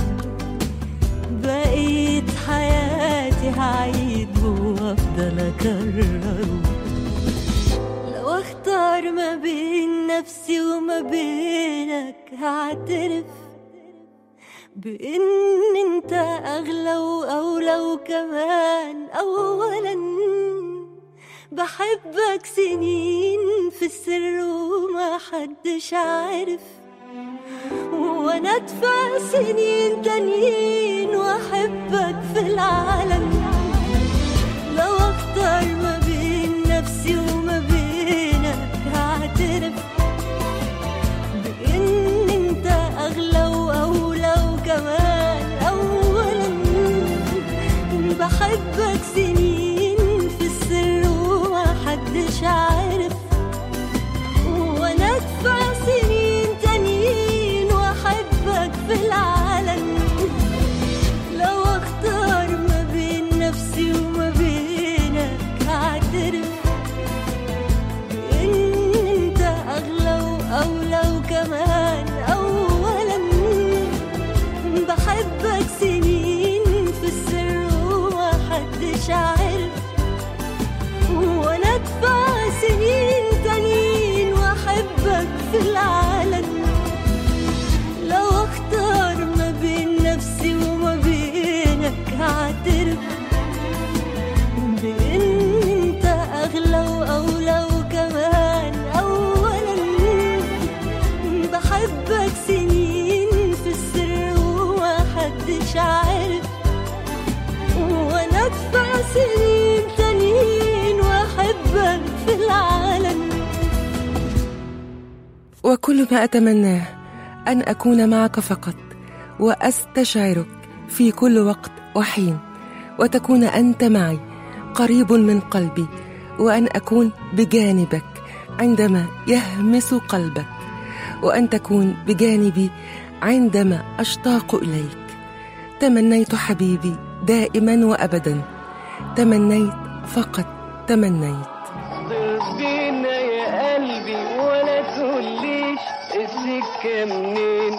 Speaker 5: بقيت حياتي هعيد وافضل اكرره لو اختار ما بين نفسي وما بينك هعترف بان انت اغلى واولى وكمان اولا بحبك سنين في السر وما حدش عارف وانا ادفع سنين تانيين واحبك في العالم لو اختار ما بين نفسي وما بينك هعترف بان انت اغلى واولى وكمان اولا بحبك سنين في السر وما حدش عارف وانا ادفع سنين تانيين واحبك في العالم لو اختار ما بين نفسي وما بينك هعترف بان انت اغلى واولى وكمان اولا بحبك سنين في السر وما حدش عارف وانا ادفع سنين تانيين واحبك في العالم لو اختار ما بين نفسي وما بينك هعترف بان انت اغلى واولى وكمان اولا بحبك سنين في السر وما حدش عارف وانا ادفع سنين تانيين واحبك في العالم
Speaker 3: وكل ما أتمناه أن أكون معك فقط وأستشعرك في كل وقت وحين وتكون أنت معي قريب من قلبي وأن أكون بجانبك عندما يهمس قلبك وأن تكون بجانبي عندما أشتاق إليك تمنيت حبيبي دائما وأبدا تمنيت فقط تمنيت
Speaker 2: بينا يا قلبي ولا تقوليش السكة منين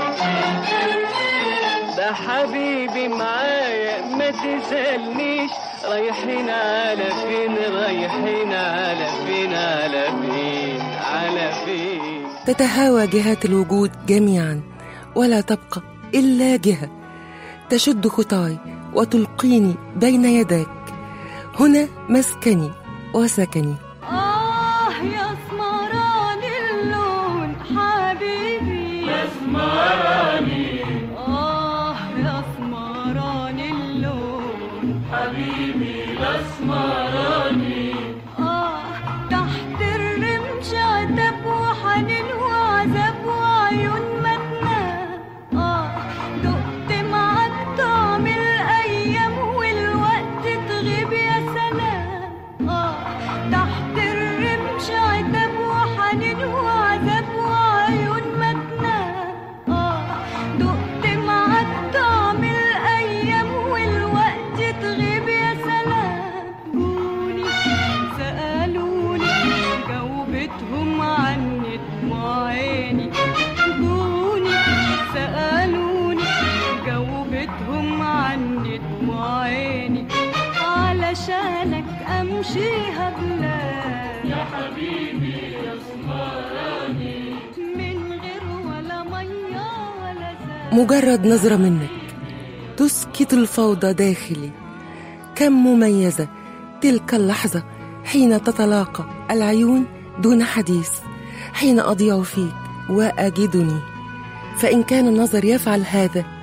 Speaker 2: ده حبيبي معايا ما تسألنيش رايحين على فين رايحين على فين على فين على فين
Speaker 3: تتهاوى جهات الوجود جميعا ولا تبقى إلا جهة تشد خطاي وتلقيني بين يداك هنا مسكني وسكني
Speaker 5: آه يا اسمراني اللون حبيبي يا اسمراني آه يا اسمراني اللون حبيبي يا اسمراني آه تحت الرمش عتب وحنين وعذاب وعيون متنا آه دقت معاك طعم الأيام والوقت تغيب يا سلام آه تحت الرمش عتاب وحنين وعذاب وعيون متنا آه دقت معاك طعم الأيام والوقت تغيب يا سلام جوني سألوني جاوبتهم عني دموع عيني جوني سألوني جاوبتهم عني دموع عيني علشانك أمشيها بلاد يا حبيبي يا سمراني من غير ولا مية ولا زاد
Speaker 3: مجرد نظرة منك تسكت الفوضى داخلي كم مميزة تلك اللحظة حين تتلاقى العيون دون حديث حين أضيع فيك وأجدني فإن كان النظر يفعل هذا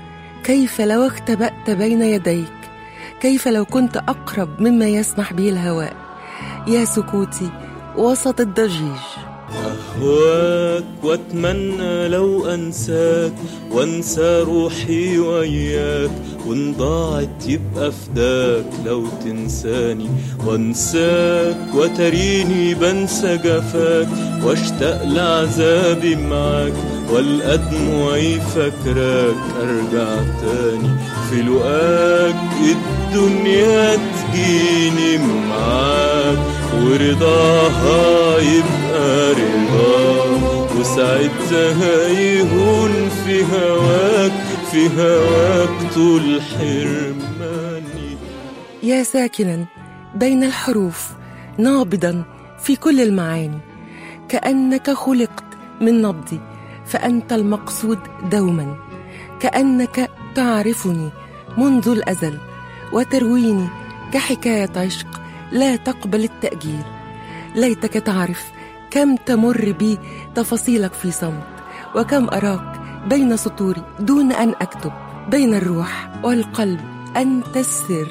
Speaker 3: كيف لو اختبأت بين يديك كيف لو كنت أقرب مما يسمح به الهواء يا سكوتي وسط الضجيج
Speaker 1: أهواك وأتمنى لو أنساك وأنسى روحي وياك وإن ضاعت يبقى فداك لو تنساني وأنساك وتريني بنسى جفاك واشتاق لعذابي معاك والقى دموعي فاكراك أرجع تاني في لقاك الدنيا تجيني معاك ورضاها يبقى رضاك وساعتها يهون في هواك في هواك طول حرماني
Speaker 3: يا ساكنا بين الحروف نابضا في كل المعاني كأنك خلقت من نبضي فأنت المقصود دوما كأنك تعرفني منذ الأزل وترويني كحكاية عشق لا تقبل التأجيل ليتك تعرف كم تمر بي تفاصيلك في صمت وكم أراك بين سطوري دون أن أكتب بين الروح والقلب أنت السر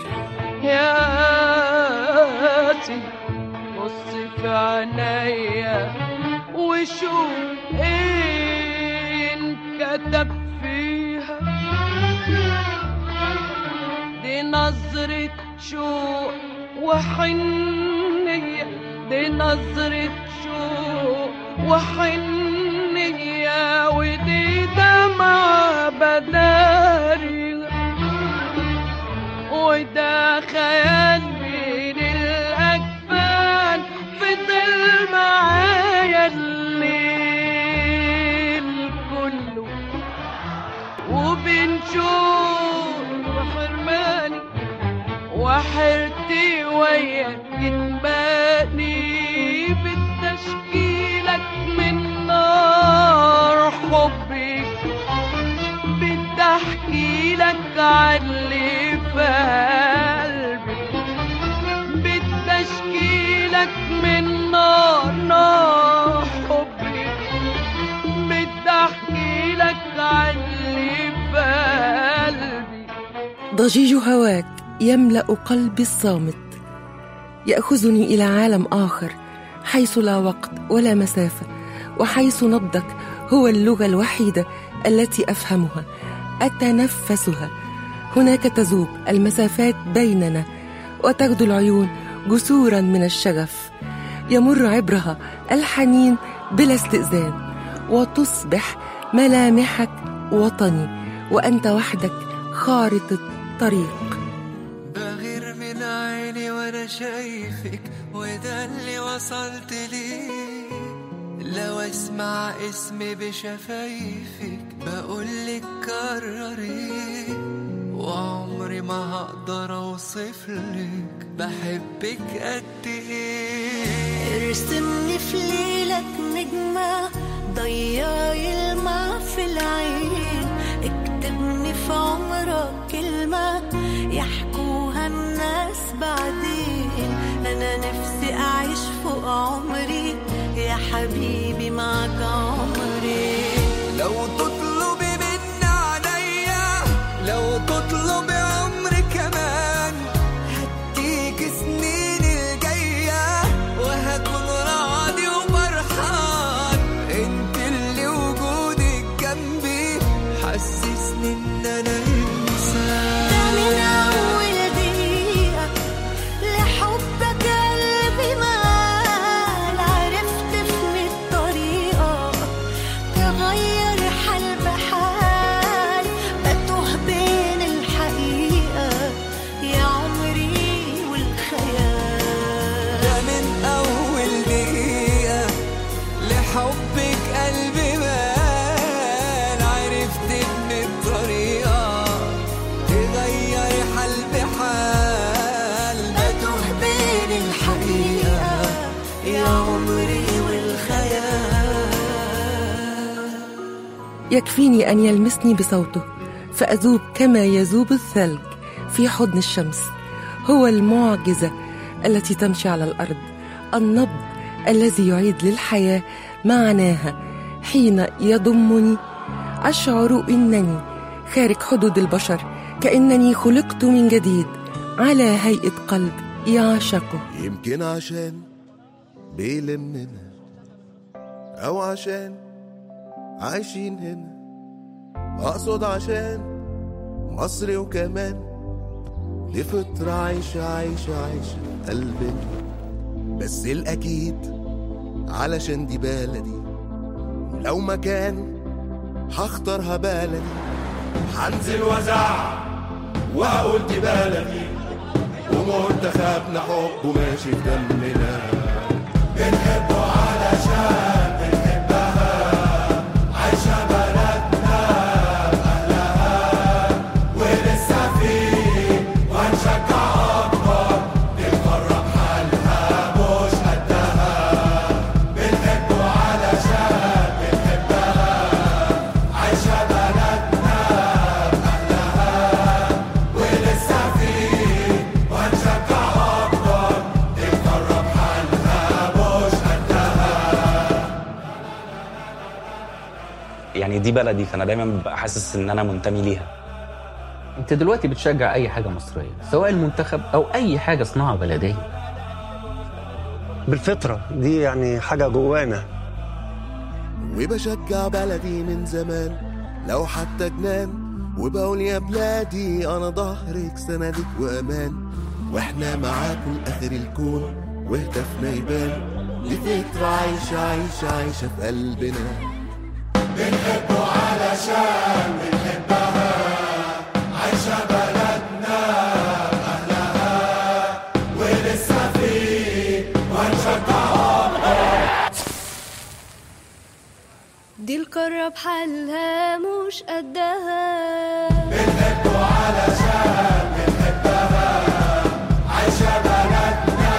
Speaker 2: ياتي بص في عينيا وشوف ايه انكتب فيها دي نظرة شوق وحنية دي نظرة شوق وحنية ودي دمعة بداري وده خيال بين الأجفان فضل معايا الليل كله وبنشوف حرماني وحرتي ويا كتباني بتشكيلك من نار حبي بدي احكي لك عاللي في قلبي بدي اشكي لك من نار نار حبي بدي احكي لك عاللي في قلبي
Speaker 3: ضجيج هواك يملا قلبي الصامت ياخذني الى عالم اخر حيث لا وقت ولا مسافه وحيث نبضك هو اللغه الوحيده التي افهمها اتنفسها هناك تذوب المسافات بيننا وتغدو العيون جسورا من الشغف يمر عبرها الحنين بلا استئذان وتصبح ملامحك وطني وانت وحدك خارطه طريق
Speaker 2: بغير من عيني وانا شايفك وده اللي وصلت ليه لو اسمع اسمي بشفايفك بقولك كرري وعمري ما هقدر اوصفلك بحبك قد ايه
Speaker 5: ارسمني في ليلك نجمة ضيع يلمع في العين اكتبني في عمرك كلمة يحكوها الناس بعدين أنا نفسي أعيش فوق عمري يا حبيبي معك عمري
Speaker 2: لو تطلبي مني عليا لو تطلبي عمري كمان هديك سنين الجاية وهكون راضي وفرحان انت اللي وجودك جنبي حسسني ان انا انسان
Speaker 5: ده من أول دقيقة لحبك قلبي مال عرفت في الطريقة تغير حال بحال بتوه بين الحقيقة يا عمري والخيال
Speaker 2: ده من أول دقيقة لحبك قلبي مال عرفت إن الطريقة تغير حال بحال بتوه بين الحقيقة يا عمري والخيال
Speaker 3: يكفيني ان يلمسني بصوته فاذوب كما يذوب الثلج في حضن الشمس هو المعجزه التي تمشي على الارض النبض الذي يعيد للحياه معناها حين يضمني اشعر انني خارج حدود البشر كأنني خلقت من جديد على هيئة قلب يعشقه
Speaker 4: يمكن عشان بيلمنا أو عشان عايشين هنا أقصد عشان مصري وكمان لفترة عايشة عايشة عايشة في قلبنا بس الأكيد علشان دي بلدي ولو مكان هختارها بلدي هنزل وزع وهقول دي بلدي ومنتخبنا حبه ماشي في دمنا بنحبه علشان بنحبها عايشة بلدنا بأهلها ولسه فيه وهنشجع أكتر نقرب حالها مش قدها بنحبه علشان بنحبها عايشة بلدنا بأهلها ولسه فيه وهنشجع أكتر نقرب حالها مش قدها
Speaker 6: يعني دي بلدي فانا دايما ببقى حاسس ان انا منتمي ليها
Speaker 23: انت دلوقتي بتشجع اي حاجه مصريه سواء المنتخب او اي حاجه صناعه بلديه
Speaker 24: بالفطرة دي يعني حاجة جوانا
Speaker 4: وبشجع بلدي من زمان لو حتى جنان وبقول يا بلادي انا ظهرك سندك وامان واحنا معاكم اخر الكون وهدفنا يبان دي فكرة عايشة عايشة عايشة في قلبنا بنحبه علشان بنحبها عايشة بلدنا بأهلها ولسه فيه وهنشجع أكتر
Speaker 25: دي القارة بحالها مش قدها
Speaker 4: بنحبه علشان بنحبها عايشة بلدنا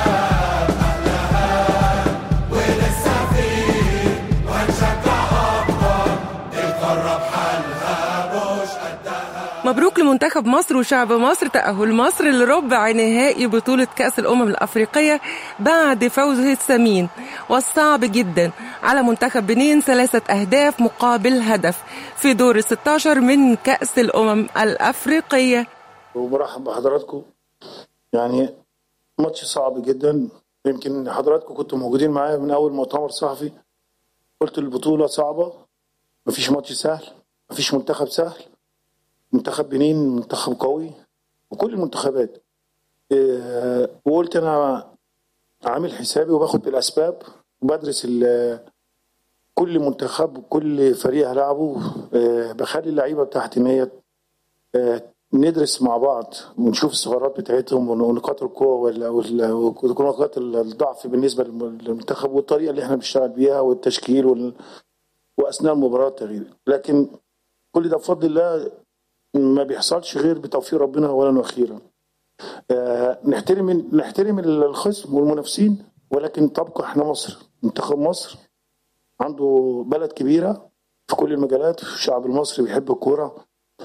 Speaker 4: بأهلها ولسه فيه وهنشجع أكتر القارة بحالها مش قدها
Speaker 3: مبروك لمنتخب مصر وشعب مصر تأهل مصر لربع نهائي بطولة كأس الأمم الأفريقية بعد فوزه الثمين والصعب جدا على منتخب بنين ثلاثة أهداف مقابل هدف في دور ال 16 من كأس الأمم الأفريقية
Speaker 26: وبرحب بحضراتكم يعني ماتش صعب جدا يمكن حضراتكم كنتوا موجودين معايا من اول مؤتمر صحفي قلت البطوله صعبه مفيش ماتش سهل مفيش منتخب سهل منتخب بنين منتخب قوي وكل المنتخبات إيه، وقلت انا عامل حسابي وباخد بالاسباب وبدرس ال- كل منتخب وكل فريق هلعبه إيه، بخلي اللعيبه بتاعتي ان هي آه، ندرس مع بعض ونشوف الثغرات بتاعتهم ونقاط القوة وال- وال- ونقاط الضعف بالنسبة للم- للمنتخب والطريقة اللي احنا بنشتغل بيها والتشكيل وال... وأثناء المباراة التغيير لكن كل ده بفضل الله ما بيحصلش غير بتوفيق ربنا أولا وأخيرا آه، نحترم نحترم الخصم والمنافسين ولكن تبقى احنا مصر منتخب مصر عنده بلد كبيرة في كل المجالات الشعب المصري بيحب الكورة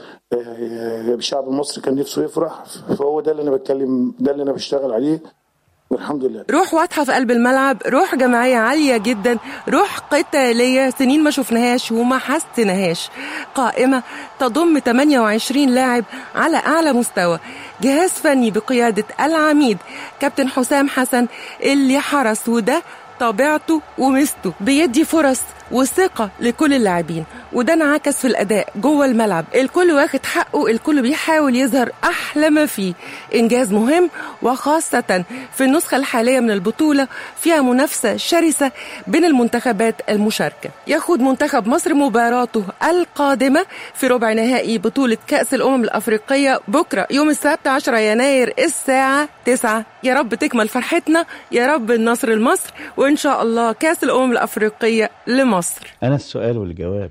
Speaker 26: آه، الشعب المصري كان نفسه يفرح فهو ده اللي انا بتكلم ده اللي انا بشتغل عليه والحمد لله
Speaker 3: روح واضحة في قلب الملعب روح جماعية عالية جدا روح قتالية سنين ما شفناهاش وما حسناهاش قائمة تضم 28 لاعب على أعلى مستوى جهاز فني بقيادة العميد كابتن حسام حسن اللي حرس وده طبيعته ومسته بيدي فرص وثقة لكل اللاعبين وده انعكس في الأداء جوه الملعب الكل واخد حقه الكل بيحاول يظهر أحلى ما فيه إنجاز مهم وخاصة في النسخة الحالية من البطولة فيها منافسة شرسة بين المنتخبات المشاركة يخوض منتخب مصر مباراته القادمة في ربع نهائي بطولة كأس الأمم الأفريقية بكرة يوم السبت 10 يناير الساعة 9 يا رب تكمل فرحتنا يا رب النصر لمصر وإن شاء الله كأس الأمم الأفريقية لمصر
Speaker 27: أنا السؤال والجواب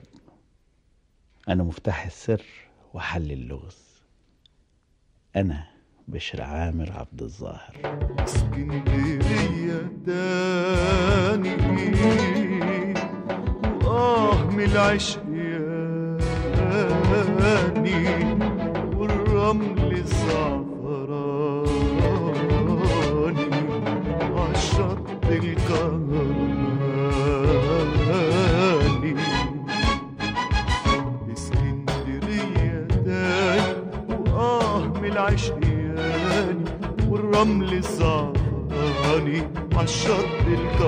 Speaker 27: أنا مفتاح السر وحل اللغز أنا بشر عامر عبد الظاهر
Speaker 4: اسكندرية تاني وآه من العشق ياني والرمل زعفراني عالشط الكهرباني اسكندرية
Speaker 7: العشقياني والرمل الزعفراني عالشط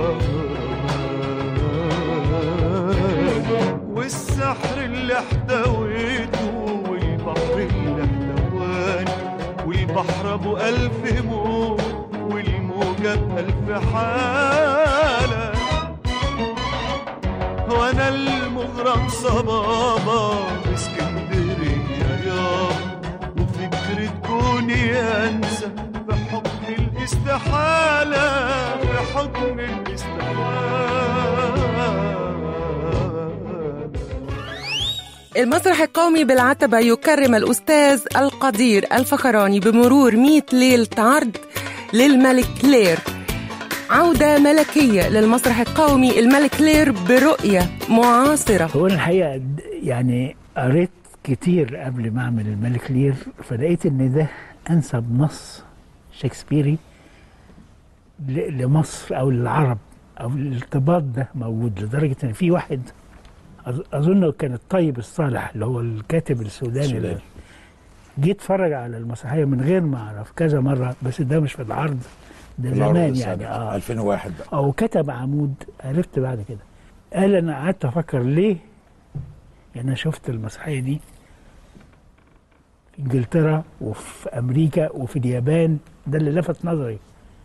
Speaker 7: الكهرباني والسحر اللي احتويته والبحر اللي احتواني والبحر ابو الف موج والموجة بألف حالة وانا المغرم صبابة في اسكندرية يابا وفكرة كوني انسى في حكم الاستحالة في حكم الاستحالة
Speaker 3: المسرح القومي بالعتبة يكرم الأستاذ القدير الفخراني بمرور 100 ليلة عرض للملك لير عودة ملكية للمسرح القومي الملك لير برؤية معاصرة
Speaker 8: هو أنا الحقيقة د- يعني قريت كتير قبل ما أعمل الملك لير فلقيت إن ده أنسب نص شكسبيري ل- لمصر أو للعرب أو الارتباط ده موجود لدرجة إن في واحد أظ- أظن كان الطيب الصالح اللي هو الكاتب السوداني ده
Speaker 9: السوداني.
Speaker 8: جيت اتفرج على المسرحية من غير ما أعرف كذا مرة بس ده مش في العرض ده
Speaker 9: العرض
Speaker 8: زمان
Speaker 9: السابق،
Speaker 8: يعني اه
Speaker 9: 2001 بقى
Speaker 8: او كتب عمود عرفت بعد كده قال انا قعدت افكر ليه يعني انا شفت المسرحيه دي في انجلترا وفي امريكا وفي اليابان ده اللي لفت نظري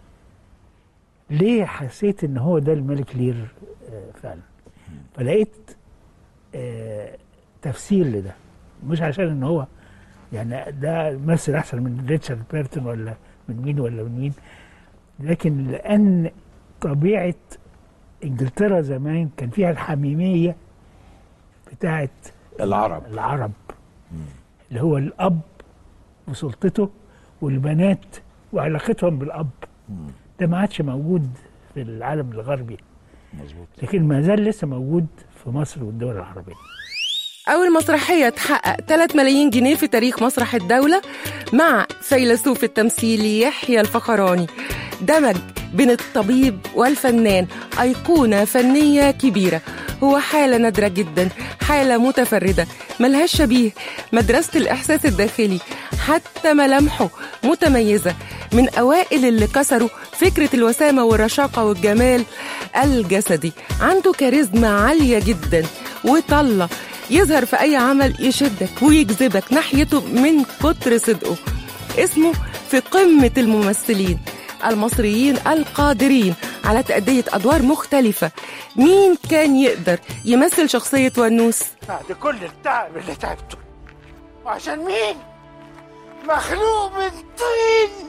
Speaker 8: ليه حسيت ان هو ده الملك لير آه، فعلا فلقيت آه، تفسير لده مش عشان ان هو يعني ده مثل احسن من ريتشارد بيرتون ولا من مين ولا من مين لكن لان طبيعه انجلترا زمان كان فيها الحميميه بتاعه
Speaker 9: العرب
Speaker 8: العرب اللي هو الاب وسلطته والبنات وعلاقتهم بالاب ده ما عادش موجود في العالم الغربي
Speaker 9: مظبوط
Speaker 8: لكن ما زال لسه موجود في مصر والدول العربيه
Speaker 3: أول مسرحية تحقق 3 ملايين جنيه في تاريخ مسرح الدولة مع فيلسوف التمثيل يحيى الفخراني دمج بين الطبيب والفنان أيقونة فنية كبيرة هو حالة نادرة جدا حالة متفردة ملهاش شبيه مدرسة الإحساس الداخلي حتى ملامحه متميزة من أوائل اللي كسروا فكرة الوسامة والرشاقة والجمال الجسدي عنده كاريزما عالية جدا وطلة يظهر في أي عمل يشدك ويجذبك ناحيته من كتر صدقه اسمه في قمة الممثلين المصريين القادرين على تأدية أدوار مختلفة مين كان يقدر يمثل شخصية ونوس؟
Speaker 15: بعد كل التعب اللي تعبته وعشان مين؟ مخلوق من طين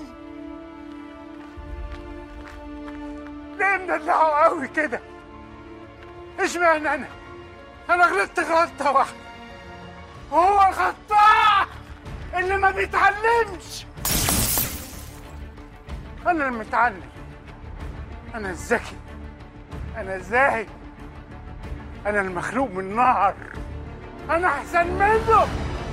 Speaker 15: ليه مدلعه قوي كده؟ اشمعنى انا؟ انا غلطت غلطة واحدة وهو الخطاع اللي ما بيتعلمش انا المتعلم انا الذكي انا الزاهد انا المخلوق من نار انا احسن منه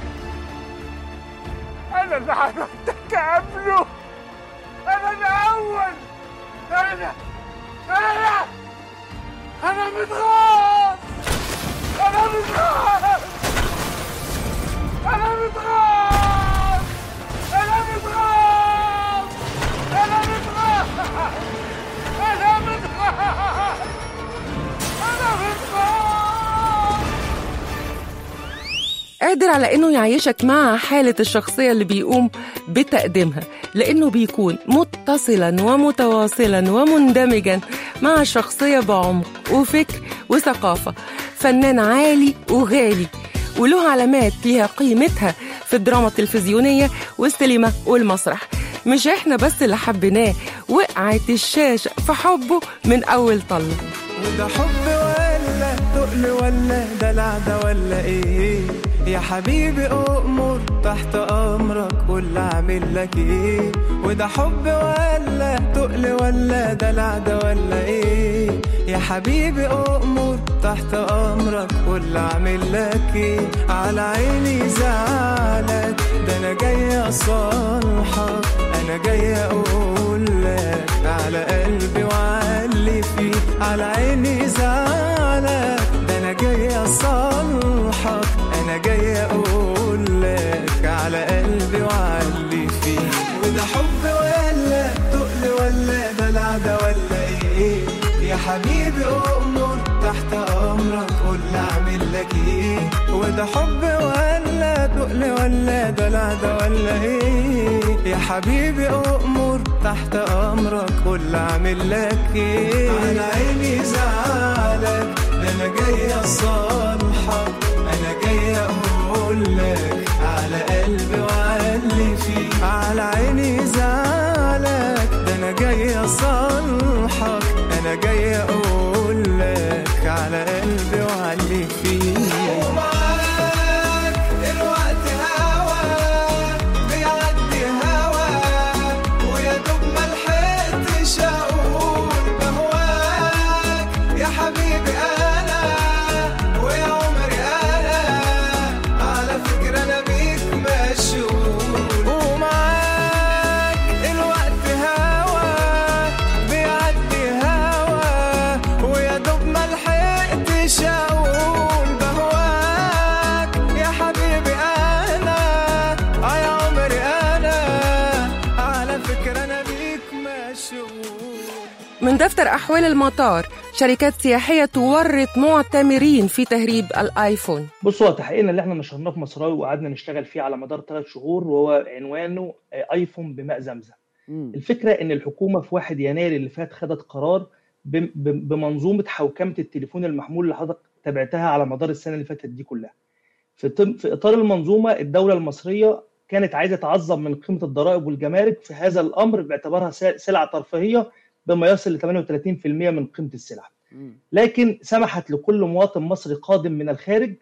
Speaker 15: انا اللي عملتك قبله انا الاول انا انا انا متغاظ انا متغاظ انا متغاظ انا متغاظ انا متغاظ انا متغاظ انا متغاظ
Speaker 3: قادر على انه يعيشك مع حالة الشخصية اللي بيقوم بتقديمها لانه بيكون متصلا ومتواصلا ومندمجا مع الشخصية بعمق وفكر وثقافة فنان عالي وغالي وله علامات ليها قيمتها في الدراما التلفزيونية والسينما والمسرح مش احنا بس اللي حبيناه وقعت الشاشة في حبه من أول طلة
Speaker 10: وده حب ولا تقل ولا دلع ده ولا ايه يا حبيبي أؤمر تحت أمرك قول أعمل لك إيه وده حب ولا تقل ولا دلع ده ولا إيه يا حبيبي أؤمر تحت أمرك قول أعمل لك إيه على عيني زعلك ده أنا جاي أصالحك أنا جاي أقول لك على قلبي وعلي فيه على عيني زعلك ده أنا جاي أصالحك أنا جاي أقول لك على قلبي وعلي وده حب ولا تقل ولا دلع ده ولا ايه يا حبيبي أؤمر تحت أمرك قول أعمل لك ايه على عيني زعلك ده أنا جاي أصالحك أنا جاي أقول لك على قلبي وعلي فيه على عيني زعلك ده أنا جاي أصالحك أنا جاي أقول لك على قلبي وعلي فيه ومعاك الوقت هوا بيعدي هوا ويا دوب ما لحقتش اقول بهواك يا حبيبي انا ويا عمري انا على فكره انا بيك مشغول ومعاك الوقت هوا بيعدي هوا ويا دوب ما لحقتش اقول بهواك يا حبيبي انا اه يا عمري انا على فكره انا بيك مشغول
Speaker 3: من دفتر أحوال المطار شركات سياحية تورط معتمرين في تهريب الآيفون
Speaker 11: بص هو تحقيقنا اللي احنا نشرناه في مصراوي وقعدنا نشتغل فيه على مدار ثلاث شهور وهو عنوانه آه، ايفون بماء زمزم الفكره ان الحكومه في 1 يناير اللي فات خدت قرار بم- بم- بمنظومه حوكمه التليفون المحمول اللي حضرتك تابعتها على مدار السنه اللي فاتت دي كلها في طم- في اطار المنظومه الدوله المصريه كانت عايزه تعظم من قيمه الضرائب والجمارك في هذا الامر باعتبارها س- سلعه ترفيهيه بما يصل ل 38% من قيمه السلعه لكن سمحت لكل مواطن مصري قادم من الخارج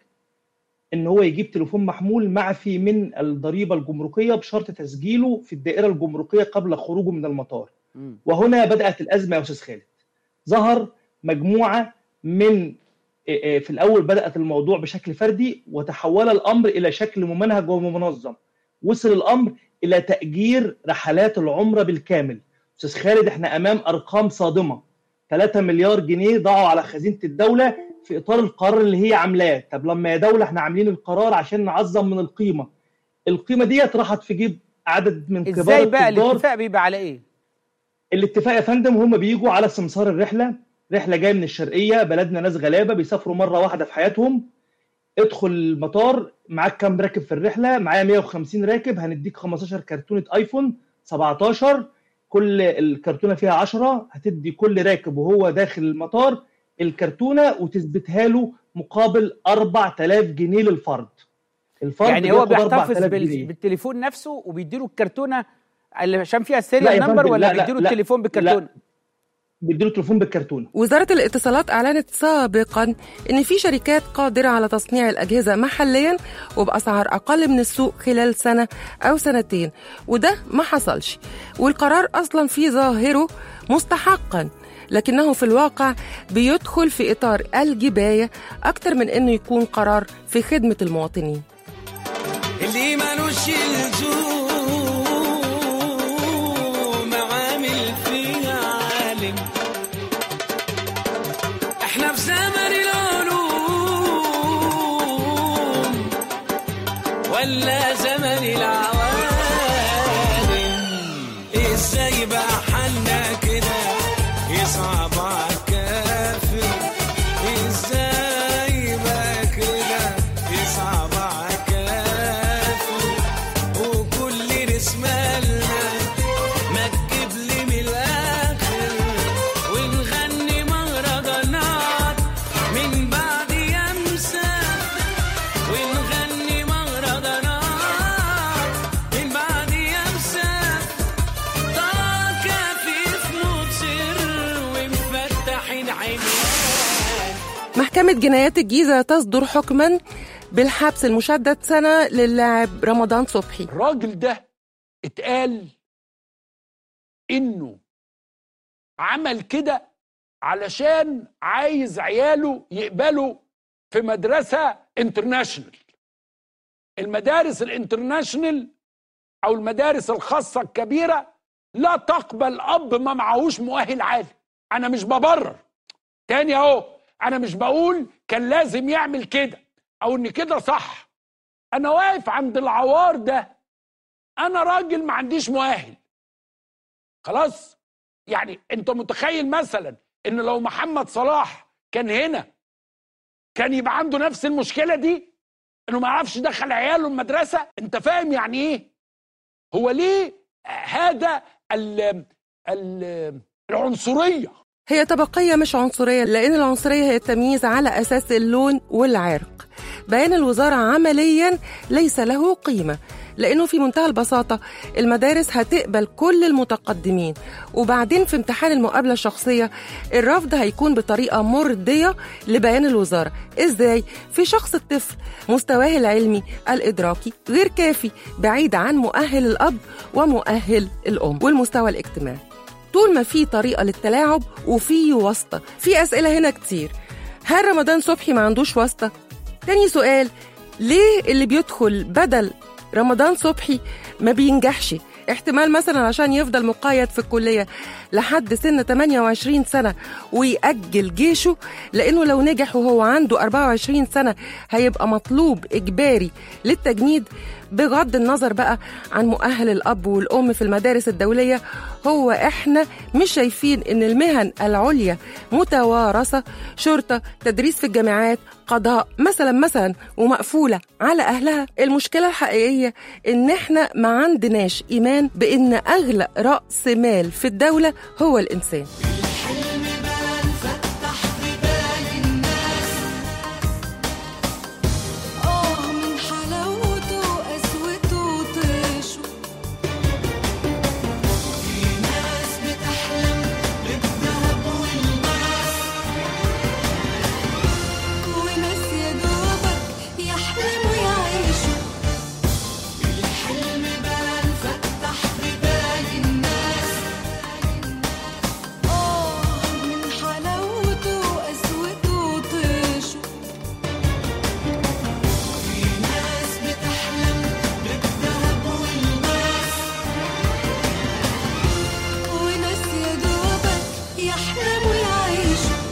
Speaker 11: ان هو يجيب تليفون محمول معفي من الضريبه الجمركيه بشرط تسجيله في الدائره الجمركيه قبل خروجه من المطار وهنا بدات الازمه يا استاذ خالد ظهر مجموعه من آه، آه، في الاول بدات الموضوع بشكل فردي وتحول الامر الى شكل ممنهج ومنظم وصل الامر الى تاجير رحلات العمره بالكامل استاذ خالد احنا امام ارقام صادمه 3 مليار جنيه ضاعوا على خزينه الدوله في اطار القرار اللي هي عاملاه طب لما يا دوله احنا عاملين القرار عشان نعظم من القيمه القيمه ديت راحت في جيب عدد من كبار
Speaker 12: ازاي بقى
Speaker 11: التجار
Speaker 12: الاتفاق بيبقى على ايه؟
Speaker 11: الاتفاق يا فندم هم بيجوا على سمسار الرحله رحله جايه من الشرقيه بلدنا ناس غلابه بيسافروا مره واحده في حياتهم ادخل المطار معاك كام راكب في الرحله معايا 150 راكب هنديك 15 كرتونه ايفون 17 كل الكرتونه فيها 10 هتدي كل راكب وهو داخل المطار الكرتونه وتثبتها له مقابل 4000 جنيه للفرد الفرد
Speaker 12: يعني هو
Speaker 11: بياخد
Speaker 12: بيحتفظ
Speaker 11: 4000
Speaker 12: بال-
Speaker 11: جنيه.
Speaker 12: بالتليفون نفسه وبيديله الكرتونه اللي عشان فيها
Speaker 11: لا
Speaker 12: السيريال
Speaker 11: يا
Speaker 12: نمبر
Speaker 11: فندم،
Speaker 12: ولا
Speaker 11: لا، لا،
Speaker 12: بيديله
Speaker 11: لا.
Speaker 12: التليفون بالكرتونه؟
Speaker 11: بيديله التليفون بالكرتونه
Speaker 3: وزارة الاتصالات أعلنت سابقا إن في شركات قادرة على تصنيع الأجهزة محليا وبأسعار أقل من السوق خلال سنة أو سنتين وده ما حصلش والقرار أصلا في ظاهره مستحقا لكنه في الواقع بيدخل في إطار الجباية أكتر من إنه يكون قرار في خدمة المواطنين
Speaker 2: اللي مالوش لزوم عامل فيها عالم احنا في زمن العلوم ولا زمن العوالم ازاي بقى حالنا كده يصعب عالكافر ازاي بقى كده يصعب عالكافر وكل رسمالنا ما تجيب لي من الاخر ونغني مهرجانات من بعد يمسى ونغني مهرجانات من بعد يمسى طاقة خفيف مصر ومفتحين عينينا
Speaker 3: محكمة جنايات الجيزة تصدر حكما بالحبس المشدد سنة للاعب رمضان صبحي
Speaker 13: الراجل ده اتقال انه عمل كده علشان عايز عياله يقبلوا في مدرسة انترناشونال المدارس الانترناشونال او المدارس الخاصة الكبيرة لا تقبل اب ما معهوش مؤهل عالي انا مش ببرر تاني اهو انا مش بقول كان لازم يعمل كده او ان كده صح انا واقف عند العوار ده انا راجل ما عنديش مؤهل خلاص يعني انت متخيل مثلا ان لو محمد صلاح كان هنا كان يبقى عنده نفس المشكله دي انه ما يعرفش يدخل عياله المدرسه انت فاهم يعني ايه هو ليه هذا ال ال العنصريه
Speaker 3: هي طبقية مش عنصرية لأن العنصرية هي التمييز على أساس اللون والعرق بيان الوزارة عمليا ليس له قيمة لأنه في منتهى البساطة المدارس هتقبل كل المتقدمين وبعدين في امتحان المقابلة الشخصية الرفض هيكون بطريقة مرضية لبيان الوزارة إزاي؟ في شخص الطفل مستواه العلمي الإدراكي غير كافي بعيد عن مؤهل الأب ومؤهل الأم والمستوى الاجتماعي طول ما في طريقة للتلاعب وفي واسطة في أسئلة هنا كتير هل رمضان صبحي ما عندوش واسطة؟ تاني سؤال ليه اللي بيدخل بدل رمضان صبحي ما بينجحش احتمال مثلا عشان يفضل مقيد في الكلية لحد سن 28 سنة ويأجل جيشه لأنه لو نجح وهو عنده 24 سنة هيبقى مطلوب إجباري للتجنيد بغض النظر بقى عن مؤهل الأب والأم في المدارس الدولية هو إحنا مش شايفين إن المهن العليا متوارثة شرطة تدريس في الجامعات قضاء مثلا مثلا ومقفولة على أهلها المشكلة الحقيقية إن إحنا ما عندناش إيمان بإن أغلى رأس مال في الدولة هو الإنسان
Speaker 2: الحلم بان فتح في بال الناس آه من حلاوته قسوته طيشه في ناس بتحلم بالذهب والماس وناس يا دوبك يحلموا يعيشوا الحلم بان فتح في بال الناس آه من حلاوته وقسوته طيشه في ناس بتحلم بالذهب والماس وناس يا دوبك يحلموا يعيشوا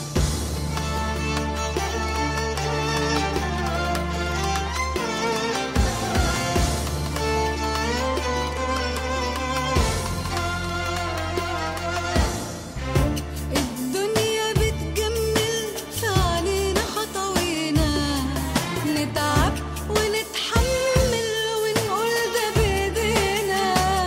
Speaker 2: الدنيا بتجمل في علينا خطوينا نتعب ونتحمل ونقول ده بايدينا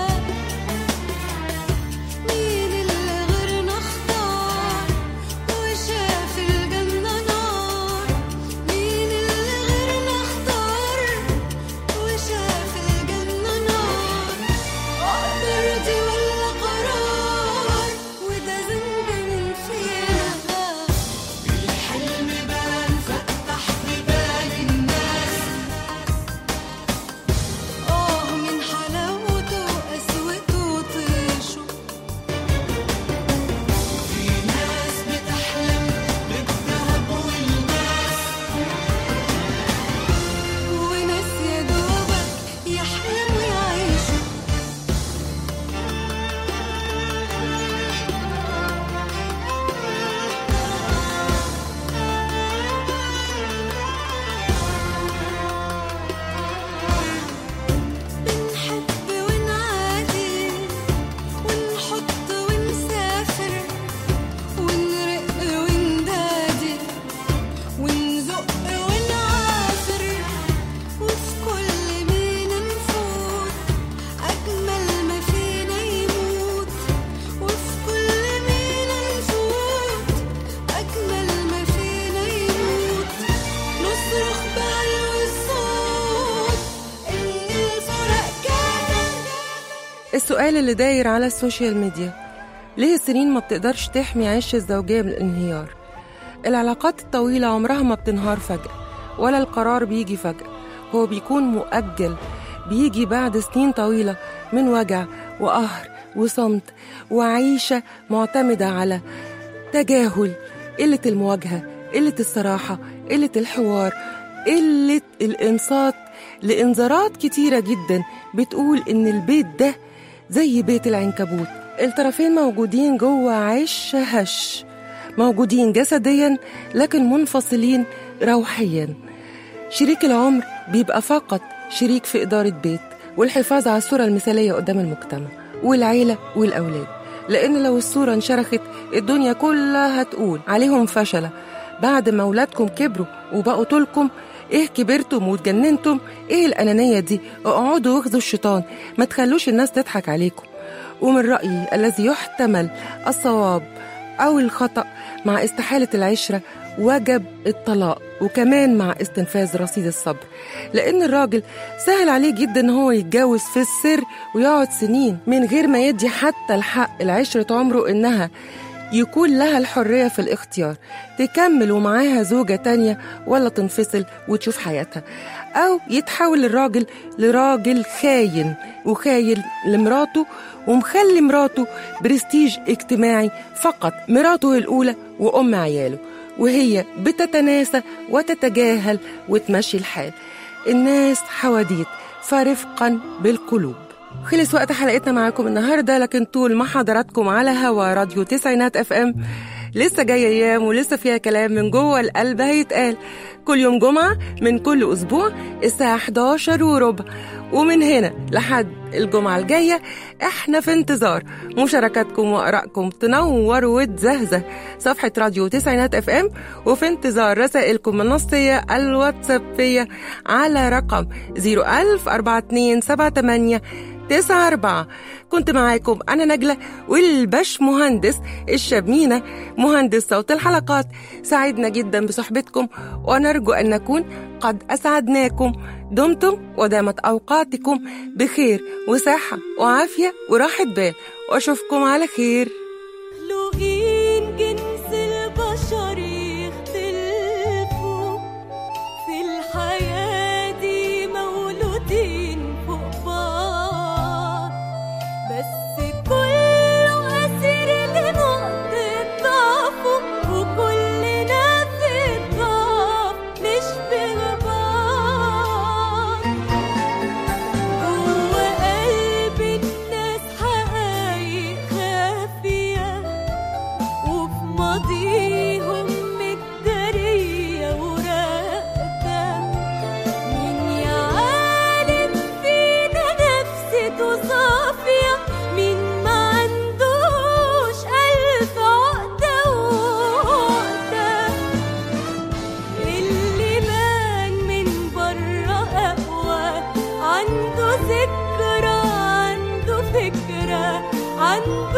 Speaker 2: مين اللي غيرنا اختار وشاف الجنة نار مين اللي غيرنا اختار وشاف الجنة نار أقدر دي ولا قرار وده ذنب من فينا الحلم بان فتح في بال الناس آه من حلاوته وقسوته طيشه في ناس بتحلم بالذهب والماس وناس يا دوبك يحلموا يعيشوا بنحب ونعادي ونحط ونسافر ونرق وندادي ونزق ونعافر وفي كل مينا نفوت أجمل ما فينا يموت وفي كل مينا نفوت أجمل ما فينا يموت نصرخ بعلو الصوت إن الفرق كان
Speaker 3: السؤال اللي داير على السوشيال ميديا ليه السنين ما بتقدرش تحمي عش الزوجية من الانهيار العلاقات الطويلة عمرها ما بتنهار فجأة ولا القرار بيجي فجأة هو بيكون مؤجل بيجي بعد سنين طويلة من وجع وقهر وصمت وعيشة معتمدة على تجاهل قلة المواجهة قلة الصراحة قلة الحوار قلة الإنصات لإنذارات كتيرة جدا بتقول إن البيت ده زي بيت العنكبوت الطرفين موجودين جوه عش هش موجودين جسديا لكن منفصلين روحيا شريك العمر بيبقى فقط شريك في إدارة بيت والحفاظ على الصورة المثالية قدام المجتمع والعيلة والأولاد لأن لو الصورة انشرخت الدنيا كلها هتقول عليهم فشلة بعد ما أولادكم كبروا وبقوا طولكم ايه كبرتم واتجننتم ايه الانانيه دي اقعدوا واخذوا الشيطان ما تخلوش الناس تضحك عليكم ومن رايي الذي يحتمل الصواب او الخطا مع استحاله العشره وجب الطلاق وكمان مع استنفاذ رصيد الصبر لان الراجل سهل عليه جدا ان هو يتجوز في السر ويقعد سنين من غير ما يدي حتى الحق لعشره عمره انها يكون لها الحرية في الاختيار تكمل ومعاها زوجة تانية ولا تنفصل وتشوف حياتها أو يتحول الراجل لراجل خاين وخاين لمراته ومخلي مراته برستيج اجتماعي فقط مراته الأولى وأم عياله وهي بتتناسى وتتجاهل وتمشي الحال الناس حواديت فرفقا بالقلوب خلص وقت حلقتنا معاكم النهارده لكن طول ما حضراتكم على هوا راديو تسعينات اف ام لسه جايه ايام ولسه فيها كلام من جوه القلب هيتقال كل يوم جمعه من كل اسبوع الساعه 11 وربع ومن هنا لحد الجمعه الجايه احنا في انتظار مشاركاتكم وارائكم تنور وتزهزه صفحه راديو تسعينات اف ام وفي انتظار رسائلكم النصيه الواتسابيه على رقم 01000 4278 تسعة أربعة كنت معاكم أنا نجلة والبش مهندس الشبمينة مهندس صوت الحلقات سعدنا جدا بصحبتكم ونرجو أن نكون قد أسعدناكم دمتم ودامت أوقاتكم بخير وصحة وعافية وراحة بال وأشوفكم على خير
Speaker 5: مخلوقين جنس البشر يختلفوا في الحياة دي مولودين فوق بعض بس كله أسير لنقطة ضعفه وكلنا في الضعف نشبه بعض جوا قلب الناس حقايق خافية وفي ماضيهم متدارية وراقدة مين يا عالم فينا نفسيته صافية مين ما عندوش ألف عقدة وعقدة اللي بان من بره أقوى عنده ذكرى عنده فكرة عنده